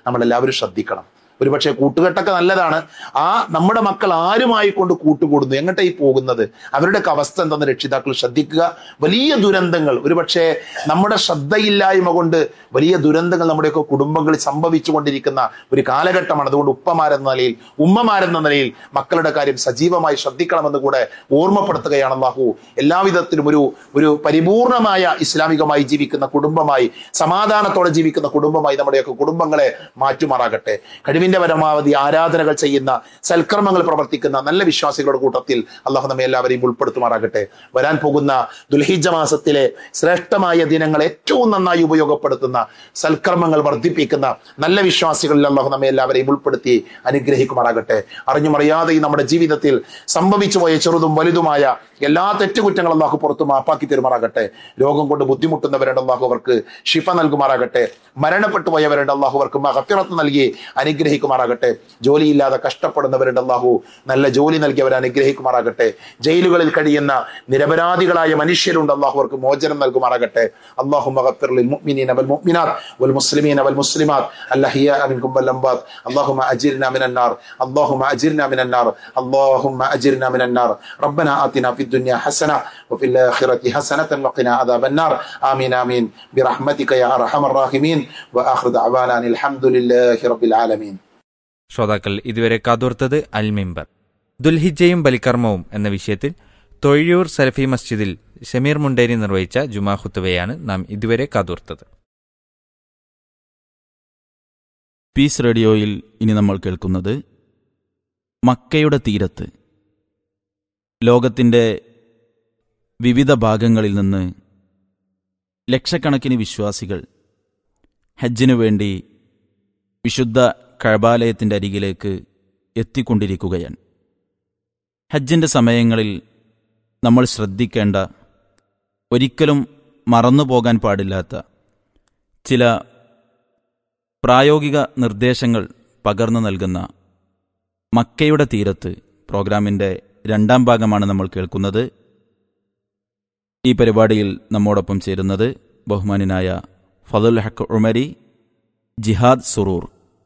നമ്മളെല്ലാവരും ശ്രദ്ധിക്കണം ഒരുപക്ഷെ കൂട്ടുകെട്ടൊക്കെ നല്ലതാണ് ആ നമ്മുടെ മക്കൾ ആരുമായി കൊണ്ട് കൂട്ടുകൂടുന്നു എങ്ങോട്ടായി പോകുന്നത് അവരുടെയൊക്കെ അവസ്ഥ എന്തെന്ന് രക്ഷിതാക്കൾ ശ്രദ്ധിക്കുക വലിയ ദുരന്തങ്ങൾ ഒരുപക്ഷെ നമ്മുടെ ശ്രദ്ധയില്ലായ്മ കൊണ്ട് വലിയ ദുരന്തങ്ങൾ നമ്മുടെയൊക്കെ കുടുംബങ്ങളിൽ സംഭവിച്ചു കൊണ്ടിരിക്കുന്ന ഒരു കാലഘട്ടമാണ് അതുകൊണ്ട് ഉപ്പമാരെന്ന നിലയിൽ ഉമ്മമാരെന്ന നിലയിൽ മക്കളുടെ കാര്യം സജീവമായി ശ്രദ്ധിക്കണമെന്ന് കൂടെ ഓർമ്മപ്പെടുത്തുകയാണ് അള്ളാഹു എല്ലാവിധത്തിലും ഒരു ഒരു പരിപൂർണമായ ഇസ്ലാമികമായി ജീവിക്കുന്ന കുടുംബമായി സമാധാനത്തോടെ ജീവിക്കുന്ന കുടുംബമായി നമ്മുടെയൊക്കെ കുടുംബങ്ങളെ മാറ്റുമാറാകട്ടെ കഴിവിന്റെ പരമാവധി ആരാധനകൾ ചെയ്യുന്ന സൽക്കർമ്മങ്ങൾ പ്രവർത്തിക്കുന്ന നല്ല വിശ്വാസികളുടെ കൂട്ടത്തിൽ അള്ളാഹു നമ്മെ എല്ലാവരെയും ഉൾപ്പെടുത്തുമാറാകട്ടെ വരാൻ പോകുന്ന ദുൽഹിജ മാസത്തിലെ ശ്രേഷ്ഠമായ ദിനങ്ങൾ ഏറ്റവും നന്നായി ഉപയോഗപ്പെടുത്തുന്ന സൽക്കർമ്മങ്ങൾ വർദ്ധിപ്പിക്കുന്ന നല്ല വിശ്വാസികളിൽ അള്ളാഹു നമ്മെ എല്ലാവരെയും ഉൾപ്പെടുത്തി അനുഗ്രഹിക്കുമാറാകട്ടെ അറിഞ്ഞുമറിയാതെ ഈ നമ്മുടെ ജീവിതത്തിൽ സംഭവിച്ചു പോയ ചെറുതും വലുതുമായ എല്ലാ തെറ്റുകുറ്റങ്ങളും അള്ളാഹു പുറത്തു മാപ്പാക്കി തരുമാറാകട്ടെ രോഗം കൊണ്ട് ബുദ്ധിമുട്ടുന്നവരുടെ അള്ളാഹു അവർക്ക് ഷിഫ നൽകുമാറാകട്ടെ മരണപ്പെട്ടു പോയവരുടെ അള്ളാഹു അവർക്ക് മഹഫിറത്ത് നൽകി അനുഗ്രഹിക്കുമാറാകട്ടെ ജോലിയില്ലാതെ കഷ്ടപ്പെടുന്നവരുടെ അള്ളാഹു നല്ല ജോലി നൽകി അവരെ അനുഗ്രഹിക്കുമാറാകട്ടെ ജയിലുകളിൽ കഴിയുന്ന നിരപരാധികളായ മനുഷ്യരുണ്ട് അള്ളാഹു അവർക്ക് മോചനം നൽകുമാറാകട്ടെ അള്ളാഹു മഹഫിറിൽ മുഅ്മിനീന വൽ മുഅ്മിനാത്ത് വൽ മുസ്ലിമീന വൽ മുസ്ലിമാത്ത് അല്ലഹിയ മിൻകും വൽ അംബാത്ത് اللهم اجرنا من النار اللهم اجرنا من النار اللهم اجرنا من النار ربنا آتنا في الدنيا حسنة وفي الآخرة حسنة وقنا عذاب النار آمين آمين برحمتك يا أرحم الراحمين وآخر دعوانا أن الحمد لله رب العالمين ശ്രോതാക്കൾ ഇതുവരെ കാതോർത്തത് അൽ മിമ്പർ ദുൽഹിജയും ബലികർമ്മവും എന്ന വിഷയത്തിൽ തൊഴിയൂർ സലഫി മസ്ജിദിൽ ഷമീർ മുണ്ടേരി നിർവഹിച്ച ജുമാ ഖുത്തുബയാണ് നാം ഇതുവരെ കാതോർത്തത് പീസ് റേഡിയോയിൽ ഇനി നമ്മൾ കേൾക്കുന്നത് മക്കയുടെ തീരത്ത് ലോകത്തിൻ്റെ വിവിധ ഭാഗങ്ങളിൽ നിന്ന് ലക്ഷക്കണക്കിന് വിശ്വാസികൾ ഹജ്ജിനു വേണ്ടി വിശുദ്ധ കഴബാലയത്തിൻ്റെ അരികിലേക്ക് എത്തിക്കൊണ്ടിരിക്കുകയാണ് ഹജ്ജിൻ്റെ സമയങ്ങളിൽ നമ്മൾ ശ്രദ്ധിക്കേണ്ട ഒരിക്കലും മറന്നു പോകാൻ പാടില്ലാത്ത ചില പ്രായോഗിക നിർദ്ദേശങ്ങൾ പകർന്നു നൽകുന്ന മക്കയുടെ തീരത്ത് പ്രോഗ്രാമിൻ്റെ രണ്ടാം ഭാഗമാണ് നമ്മൾ കേൾക്കുന്നത് ഈ പരിപാടിയിൽ നമ്മോടൊപ്പം ചേരുന്നത് ബഹുമാനായ ഫതുൽ ഹക്ക് ഉമരി ജിഹാദ് സുറൂർ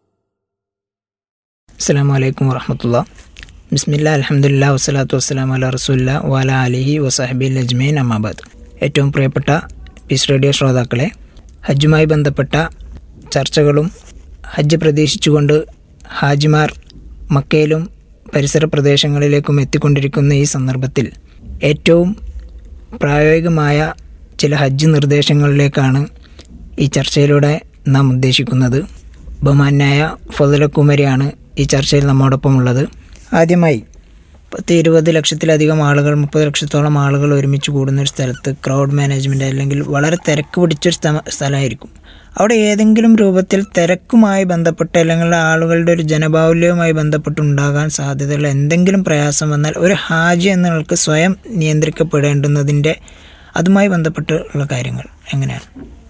അസ്സാം വലൈക്കും വറഹമത്തുള്ള ബിസ്മില്ല അലഹമുല്ല വസ്സലാത്തു വസ്സലാം അല റസൂല്ല വാല അലിഹി വസാഹബി അജ്മീൻ അമാബാദ് ഏറ്റവും പ്രിയപ്പെട്ട പീസ് റേഡിയോ ശ്രോതാക്കളെ ഹജ്ജുമായി ബന്ധപ്പെട്ട ചർച്ചകളും ഹജ്ജ് പ്രതീക്ഷിച്ചുകൊണ്ട് ഹാജിമാർ മക്കയിലും പരിസര പ്രദേശങ്ങളിലേക്കും എത്തിക്കൊണ്ടിരിക്കുന്ന ഈ സന്ദർഭത്തിൽ ഏറ്റവും പ്രായോഗികമായ ചില ഹജ്ജ് നിർദ്ദേശങ്ങളിലേക്കാണ് ഈ ചർച്ചയിലൂടെ നാം ഉദ്ദേശിക്കുന്നത് ബഹുമാന്യായ ഫതുലക്കുമരിയാണ് ഈ ചർച്ചയിൽ നമ്മോടൊപ്പം ഉള്ളത് ആദ്യമായി പത്ത് ഇരുപത് ലക്ഷത്തിലധികം ആളുകൾ മുപ്പത് ലക്ഷത്തോളം ആളുകൾ ഒരുമിച്ച് കൂടുന്ന ഒരു സ്ഥലത്ത് ക്രൗഡ് മാനേജ്മെൻറ്റ് അല്ലെങ്കിൽ വളരെ തിരക്ക് പിടിച്ചൊരു സ്ഥ സ്ഥലമായിരിക്കും അവിടെ ഏതെങ്കിലും രൂപത്തിൽ തിരക്കുമായി ബന്ധപ്പെട്ട് അല്ലെങ്കിൽ ആളുകളുടെ ഒരു ജനബാഹുല്യവുമായി ബന്ധപ്പെട്ടുണ്ടാകാൻ സാധ്യതയുള്ള എന്തെങ്കിലും പ്രയാസം വന്നാൽ ഒരു ഹാജി എന്ന നിലക്ക് സ്വയം നിയന്ത്രിക്കപ്പെടേണ്ടുന്നതിൻ്റെ അതുമായി ബന്ധപ്പെട്ടുള്ള കാര്യങ്ങൾ എങ്ങനെയാണ്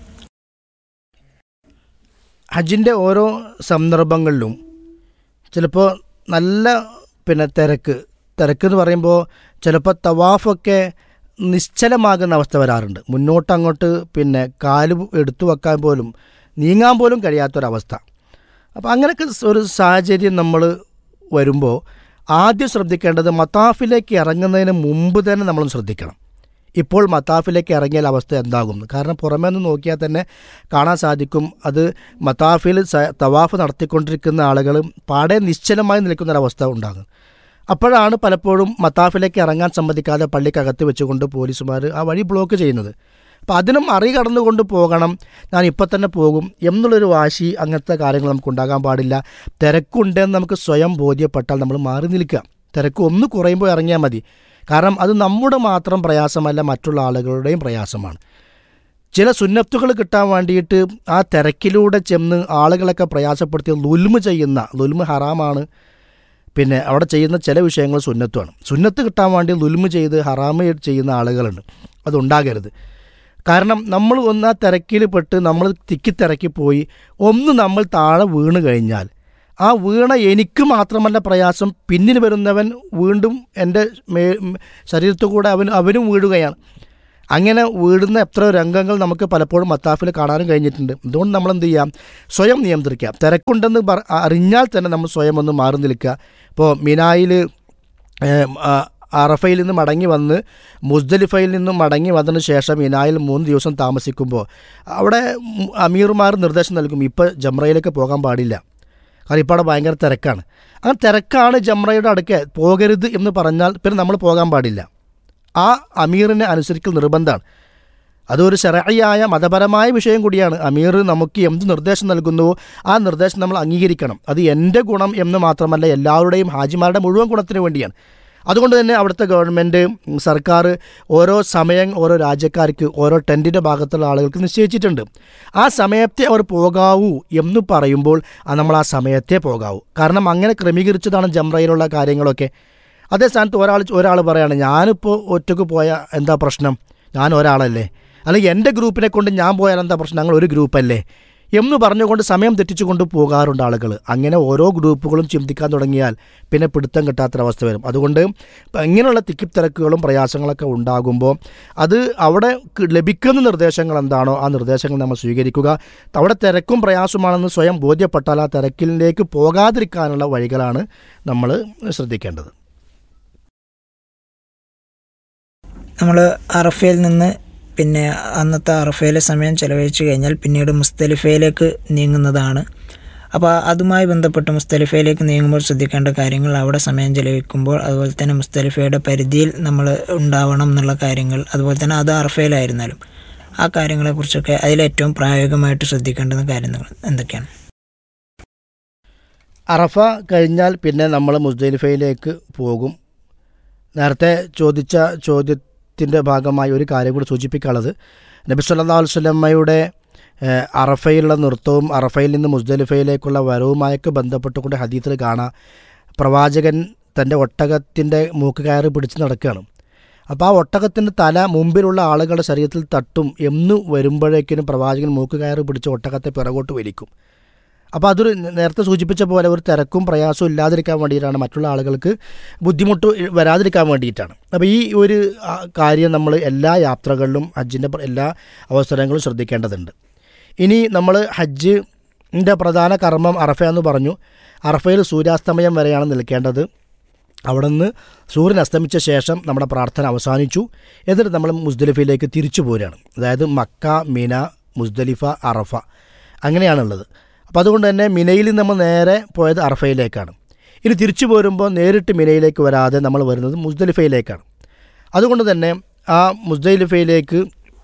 ഹജ്ജിൻ്റെ ഓരോ സന്ദർഭങ്ങളിലും ചിലപ്പോൾ നല്ല പിന്നെ തിരക്ക് തിരക്ക് എന്ന് പറയുമ്പോൾ ചിലപ്പോൾ തവാഫൊക്കെ നിശ്ചലമാകുന്ന അവസ്ഥ വരാറുണ്ട് മുന്നോട്ട് അങ്ങോട്ട് പിന്നെ കാല് എടുത്തു വെക്കാൻ പോലും നീങ്ങാൻ പോലും കഴിയാത്തൊരവസ്ഥ അപ്പോൾ അങ്ങനെയൊക്കെ ഒരു സാഹചര്യം നമ്മൾ വരുമ്പോൾ ആദ്യം ശ്രദ്ധിക്കേണ്ടത് മത്താഫിലേക്ക് ഇറങ്ങുന്നതിന് മുമ്പ് തന്നെ നമ്മൾ ശ്രദ്ധിക്കണം ഇപ്പോൾ മത്താഫിലേക്ക് ഇറങ്ങിയാൽ അവസ്ഥ എന്താകും കാരണം പുറമേ നിന്ന് നോക്കിയാൽ തന്നെ കാണാൻ സാധിക്കും അത് മത്താഫിൽ സ- തവാഫ് നടത്തിക്കൊണ്ടിരിക്കുന്ന ആളുകൾ പാടെ നിശ്ചലമായി നിൽക്കുന്ന ഒരവസ്ഥ ഉണ്ടാകും അപ്പോഴാണ് പലപ്പോഴും മത്താഫിലേക്ക് ഇറങ്ങാൻ സമ്മതിക്കാതെ പള്ളിക്കകത്ത് വെച്ചുകൊണ്ട് പോലീസുമാർ ആ വഴി ബ്ലോക്ക് ചെയ്യുന്നത് അപ്പം അതിനും അറികടന്നുകൊണ്ട് പോകണം ഞാൻ ഇപ്പം തന്നെ പോകും എന്നുള്ളൊരു വാശി അങ്ങനത്തെ കാര്യങ്ങൾ നമുക്ക് ഉണ്ടാകാൻ പാടില്ല തിരക്കുണ്ടെന്ന് നമുക്ക് സ്വയം ബോധ്യപ്പെട്ടാൽ നമ്മൾ മാറി നിൽക്കുക തിരക്ക് ഒന്ന് കുറയുമ്പോൾ ഇറങ്ങിയാൽ മതി കാരണം അത് നമ്മുടെ മാത്രം പ്രയാസമല്ല മറ്റുള്ള ആളുകളുടെയും പ്രയാസമാണ് ചില സുന്നത്തുകൾ കിട്ടാൻ വേണ്ടിയിട്ട് ആ തിരക്കിലൂടെ ചെന്ന് ആളുകളൊക്കെ പ്രയാസപ്പെടുത്തി ലുൽമ് ചെയ്യുന്ന ലുൽമ് ഹറാമാണ് പിന്നെ അവിടെ ചെയ്യുന്ന ചില വിഷയങ്ങൾ സുന്നത്തുമാണ് സുന്നത്ത് കിട്ടാൻ വേണ്ടി ലുൽമ് ചെയ്ത് ഹറാമ് ചെയ്യുന്ന ആളുകളുണ്ട് അതുണ്ടാകരുത് കാരണം നമ്മൾ ഒന്ന് ആ തിരക്കിൽ പെട്ട് നമ്മൾ തിക്കി തിരക്കി പോയി ഒന്ന് നമ്മൾ താഴെ വീണ് കഴിഞ്ഞാൽ ആ വീണ എനിക്ക് മാത്രമല്ല പ്രയാസം പിന്നിൽ വരുന്നവൻ വീണ്ടും എൻ്റെ മേ ശരീരത്തു കൂടെ അവൻ അവനും വീഴുകയാണ് അങ്ങനെ വീടുന്ന എത്രയോ രംഗങ്ങൾ നമുക്ക് പലപ്പോഴും മത്താഫിൽ കാണാനും കഴിഞ്ഞിട്ടുണ്ട് അതുകൊണ്ട് നമ്മൾ എന്ത് ചെയ്യാം സ്വയം നിയന്ത്രിക്കാം തിരക്കുണ്ടെന്ന് പറ അറിഞ്ഞാൽ തന്നെ നമ്മൾ സ്വയം ഒന്ന് മാറി നിൽക്കുക ഇപ്പോൾ മിനായിൽ അറഫയിൽ നിന്ന് മടങ്ങി വന്ന് മുസ്ദലിഫയിൽ നിന്നും മടങ്ങി വന്നതിന് ശേഷം മിനായിൽ മൂന്ന് ദിവസം താമസിക്കുമ്പോൾ അവിടെ ഉം അമീർമാർ നിർദ്ദേശം നൽകും ഇപ്പോൾ ജംറയിലേക്ക് പോകാൻ പാടില്ല കാരണം ഇപ്പോൾ അവിടെ ഭയങ്കര തിരക്കാണ് അങ്ങനെ തിരക്കാണ് ജംറയുടെ അടുക്കെ പോകരുത് എന്ന് പറഞ്ഞാൽ പിന്നെ നമ്മൾ പോകാൻ പാടില്ല ആ അമീറിനെ അനുസരിക്കൽ നിർബന്ധമാണ് അതൊരു ശരയായ മതപരമായ വിഷയം കൂടിയാണ് അമീർ നമുക്ക് എന്ത് നിർദ്ദേശം നൽകുന്നുവോ ആ നിർദ്ദേശം നമ്മൾ അംഗീകരിക്കണം അത് എൻ്റെ ഗുണം എന്ന് മാത്രമല്ല എല്ലാവരുടെയും ഹാജിമാരുടെ മുഴുവൻ ഗുണത്തിന് വേണ്ടിയാണ് അതുകൊണ്ട് തന്നെ അവിടുത്തെ ഗവൺമെൻറ് സർക്കാർ ഓരോ സമയം ഓരോ രാജ്യക്കാർക്ക് ഓരോ ടെൻറ്റിൻ്റെ ഭാഗത്തുള്ള ആളുകൾക്ക് നിശ്ചയിച്ചിട്ടുണ്ട് ആ സമയത്തെ അവർ പോകാവൂ എന്ന് പറയുമ്പോൾ ആ നമ്മൾ ആ സമയത്തെ പോകാവൂ കാരണം അങ്ങനെ ക്രമീകരിച്ചതാണ് ജംറയിലുള്ള കാര്യങ്ങളൊക്കെ അതേ സ്ഥാനത്ത് ഒരാൾ ഒരാൾ പറയാണ് ഞാനിപ്പോൾ ഒറ്റക്ക് പോയ എന്താ പ്രശ്നം ഞാൻ ഒരാളല്ലേ അല്ലെങ്കിൽ എൻ്റെ ഗ്രൂപ്പിനെ കൊണ്ട് ഞാൻ പോയാൽ എന്താ പ്രശ്നം ഞങ്ങൾ ഒരു ഗ്രൂപ്പല്ലേ എന്ന് പറഞ്ഞുകൊണ്ട് സമയം തെറ്റിച്ചുകൊണ്ട് പോകാറുണ്ട് ആളുകൾ അങ്ങനെ ഓരോ ഗ്രൂപ്പുകളും ചിന്തിക്കാൻ തുടങ്ങിയാൽ പിന്നെ പിടുത്തം കിട്ടാത്തൊരവസ്ഥ വരും അതുകൊണ്ട് ഇപ്പം ഇങ്ങനെയുള്ള തിക്കിത്തിരക്കുകളും പ്രയാസങ്ങളൊക്കെ ഉണ്ടാകുമ്പോൾ അത് അവിടെ ക- ലഭിക്കുന്ന നിർദ്ദേശങ്ങൾ എന്താണോ ആ നിർദ്ദേശങ്ങൾ നമ്മൾ സ്വീകരിക്കുക അവിടെ തിരക്കും പ്രയാസമാണെന്ന് സ്വയം ബോധ്യപ്പെട്ടാൽ ആ തിരക്കിലേക്ക് പോകാതിരിക്കാനുള്ള വഴികളാണ് നമ്മൾ ശ്രദ്ധിക്കേണ്ടത് നമ്മൾ അറഫയിൽ നിന്ന് പിന്നെ അന്നത്തെ അറഫയിലെ സമയം ചെലവഴിച്ച് കഴിഞ്ഞാൽ പിന്നീട് മുസ്തലിഫയിലേക്ക് നീങ്ങുന്നതാണ് അപ്പോൾ അതുമായി ബന്ധപ്പെട്ട് മുസ്തലിഫയിലേക്ക് നീങ്ങുമ്പോൾ ശ്രദ്ധിക്കേണ്ട കാര്യങ്ങൾ അവിടെ സമയം ചെലവഴിക്കുമ്പോൾ അതുപോലെ തന്നെ മുസ്തലിഫയുടെ പരിധിയിൽ നമ്മൾ ഉണ്ടാവണം എന്നുള്ള കാര്യങ്ങൾ അതുപോലെ തന്നെ അത് അറഫയിലായിരുന്നാലും ആ കാര്യങ്ങളെക്കുറിച്ചൊക്കെ അതിലേറ്റവും പ്രായോഗികമായിട്ട് ശ്രദ്ധിക്കേണ്ടുന്ന കാര്യങ്ങൾ എന്തൊക്കെയാണ് അറഫ കഴിഞ്ഞാൽ പിന്നെ നമ്മൾ മുസ്ദലിഫയിലേക്ക് പോകും നേരത്തെ ചോദിച്ച ചോദ്യത്തിൻ്റെ ഭാഗമായി ഒരു കാര്യം കൂടി സൂചിപ്പിക്കാനുള്ളത് നബി സല്ലാ വല്ലമയുടെ അറഫയിലുള്ള നൃത്തവും അറഫയിൽ നിന്ന് മുസ്ദലിഫയിലേക്കുള്ള വരവുമായൊക്കെ ബന്ധപ്പെട്ടുകൊണ്ട് ഹദീത്തിൽ കാണാം പ്രവാചകൻ തൻ്റെ ഒട്ടകത്തിൻ്റെ മൂക്ക് കയറി പിടിച്ച് നടക്കുകയാണ് അപ്പോൾ ആ ഒട്ടകത്തിൻ്റെ തല മുമ്പിലുള്ള ആളുകളുടെ ശരീരത്തിൽ തട്ടും എന്ന് വരുമ്പോഴേക്കിനും പ്രവാചകൻ മൂക്ക് കയറി പിടിച്ച് ഒട്ടകത്തെ പിറകോട്ട് വലിക്കും അപ്പോൾ അതൊരു നേരത്തെ സൂചിപ്പിച്ച പോലെ ഒരു തിരക്കും പ്രയാസവും ഇല്ലാതിരിക്കാൻ വേണ്ടിയിട്ടാണ് മറ്റുള്ള ആളുകൾക്ക് ബുദ്ധിമുട്ട് വരാതിരിക്കാൻ വേണ്ടിയിട്ടാണ് അപ്പോൾ ഈ ഒരു ആ, കാര്യം നമ്മൾ എല്ലാ യാത്രകളിലും ഹജ്ജിൻ്റെ പ്ര- എല്ലാ അവസരങ്ങളും ശ്രദ്ധിക്കേണ്ടതുണ്ട് ഇനി നമ്മൾ ഹജ്ജിൻ്റെ പ്രധാന കർമ്മം അറഫ എന്ന് പറഞ്ഞു അറഫയിൽ സൂര്യാസ്തമയം വരെയാണ് നിൽക്കേണ്ടത് അവിടെ നിന്ന് സൂര്യൻ അസ്തമിച്ച ശേഷം നമ്മുടെ പ്രാർത്ഥന അവസാനിച്ചു എന്നിട്ട് നമ്മൾ മുസ്ദലിഫയിലേക്ക് തിരിച്ചു പോരുകയാണ് അതായത് മക്ക മിന മുസ്ദലിഫ അറഫ അങ്ങനെയാണുള്ളത് അപ്പോൾ അതുകൊണ്ട് തന്നെ മിനയിൽ നിന്ന് നമ്മൾ നേരെ പോയത് അറഫയിലേക്കാണ് ഇനി തിരിച്ചു പോരുമ്പോൾ നേരിട്ട് മിനയിലേക്ക് വരാതെ നമ്മൾ വരുന്നത് മുസ്ദലിഫയിലേക്കാണ് അതുകൊണ്ട് തന്നെ ആ മുസ്ദലിഫയിലേക്ക്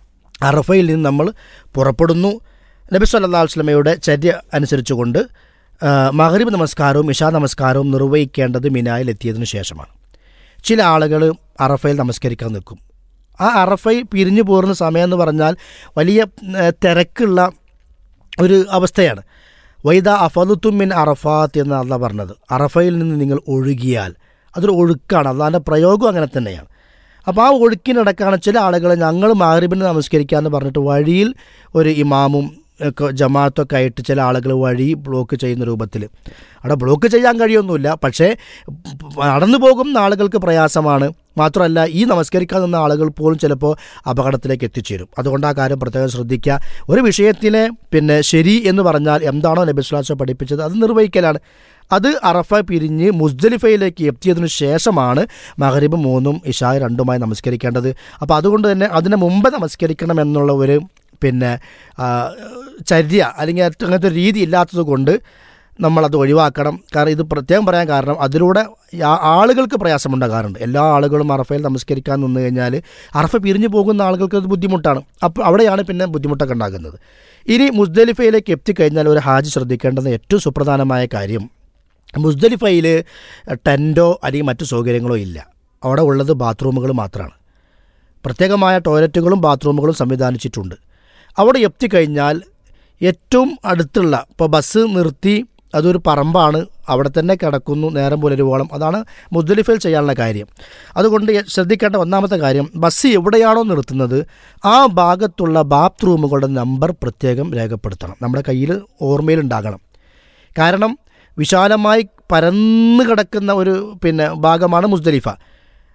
അറഫയിൽ നിന്ന് നമ്മൾ പുറപ്പെടുന്നു നബി സല്ലാ വസ്ലമയുടെ ചര്യ അനുസരിച്ചുകൊണ്ട് ആ, മഗ്രിബ് നമസ്കാരവും ഇഷാ നമസ്കാരവും നിർവഹിക്കേണ്ടത് മിനായിൽ എത്തിയതിനു ശേഷമാണ് ചില ആളുകൾ അറഫയിൽ നമസ്കരിക്കാൻ നിൽക്കും ആ അറഫയിൽ പിരിഞ്ഞു പോരുന്ന സമയം എന്ന് പറഞ്ഞാൽ വലിയ ഏ, തിരക്കുള്ള ഒരു അവസ്ഥയാണ് വൈദ അഫലുത്തും മിൻ അറഫാത്ത് എന്ന് അല്ല പറഞ്ഞത് അറഫയിൽ നിന്ന് നിങ്ങൾ ഒഴുകിയാൽ അതൊരു ഒഴുക്കാണ് അള്ളാൻ്റെ പ്രയോഗം അങ്ങനെ തന്നെയാണ് അപ്പോൾ ആ ഒഴുക്കിനിടക്കാണ് ചില ആളുകൾ ഞങ്ങൾ മാറിബിന് നമസ്കരിക്കാമെന്ന് പറഞ്ഞിട്ട് വഴിയിൽ ഒരു ഇമാമും ഒക്കെ ജമാഅത്തൊക്കെ ആയിട്ട് ചില ആളുകൾ വഴി ബ്ലോക്ക് ചെയ്യുന്ന രൂപത്തിൽ അവിടെ ബ്ലോക്ക് ചെയ്യാൻ കഴിയൊന്നുമില്ല പക്ഷേ നടന്നു പോകുന്ന ആളുകൾക്ക് പ്രയാസമാണ് മാത്രമല്ല ഈ നമസ്കരിക്കാൻ നിന്ന ആളുകൾ പോലും ചിലപ്പോൾ അപകടത്തിലേക്ക് എത്തിച്ചേരും അതുകൊണ്ട് ആ കാര്യം പ്രത്യേകം ശ്രദ്ധിക്കുക ഒരു വിഷയത്തിലെ പിന്നെ ശരി എന്ന് പറഞ്ഞാൽ എന്താണോ നബിസ്ലാസ് പഠിപ്പിച്ചത് അത് നിർവഹിക്കലാണ് അത് അറഫ പിരിഞ്ഞ് മുസ്ദലിഫയിലേക്ക് എത്തിയതിനു ശേഷമാണ് മഹരിബ് മൂന്നും ഇഷായ് രണ്ടുമായി നമസ്കരിക്കേണ്ടത് അപ്പോൾ അതുകൊണ്ട് തന്നെ അതിന് മുമ്പ് നമസ്കരിക്കണം എന്നുള്ള ഒരു പിന്നെ ആ, ചര്യ അല്ലെങ്കിൽ അത് അങ്ങനത്തെ ഒരു രീതി ഇല്ലാത്തത് കൊണ്ട് നമ്മളത് ഒഴിവാക്കണം കാരണം ഇത് പ്രത്യേകം പറയാൻ കാരണം അതിലൂടെ ആ- ആളുകൾക്ക് പ്രയാസമുണ്ടാകാറുണ്ട് എല്ലാ ആളുകളും അറഫയിൽ നമസ്കരിക്കാൻ നിന്ന് കഴിഞ്ഞാൽ അറഫ പിരിഞ്ഞു പോകുന്ന ആളുകൾക്ക് അത് ബുദ്ധിമുട്ടാണ് അപ്പോൾ അവിടെയാണ് പിന്നെ ബുദ്ധിമുട്ടൊക്കെ ഉണ്ടാകുന്നത് ഇനി മുസ്ദലിഫയിലേക്ക് എത്തിക്കഴിഞ്ഞാൽ ഒരു ഹാജി ശ്രദ്ധിക്കേണ്ടുന്ന ഏറ്റവും സുപ്രധാനമായ കാര്യം മുസ്ദലിഫയിൽ ടെൻറ്റോ അല്ലെങ്കിൽ മറ്റു സൗകര്യങ്ങളോ ഇല്ല അവിടെ ഉള്ളത് ബാത്റൂമുകൾ മാത്രമാണ് പ്രത്യേകമായ ടോയ്ലറ്റുകളും ബാത്റൂമുകളും സംവിധാനിച്ചിട്ടുണ്ട് അവിടെ എത്തിക്കഴിഞ്ഞാൽ ഏറ്റവും അടുത്തുള്ള ഇപ്പോൾ ബസ് നിർത്തി അതൊരു പറമ്പാണ് അവിടെ തന്നെ കിടക്കുന്നു നേരം പുലരുവോളം അതാണ് മുസ്ദലിഫയിൽ ചെയ്യാനുള്ള കാര്യം അതുകൊണ്ട് എ- ശ്രദ്ധിക്കേണ്ട ഒന്നാമത്തെ കാര്യം ബസ് എവിടെയാണോ നിർത്തുന്നത് ആ ഭാഗത്തുള്ള ബാത്റൂമുകളുടെ നമ്പർ പ്രത്യേകം രേഖപ്പെടുത്തണം നമ്മുടെ കയ്യിൽ ഓർമ്മയിലുണ്ടാകണം കാരണം വിശാലമായി പരന്നു കിടക്കുന്ന ഒരു പിന്നെ ഭാഗമാണ് മുസ്ദലിഫ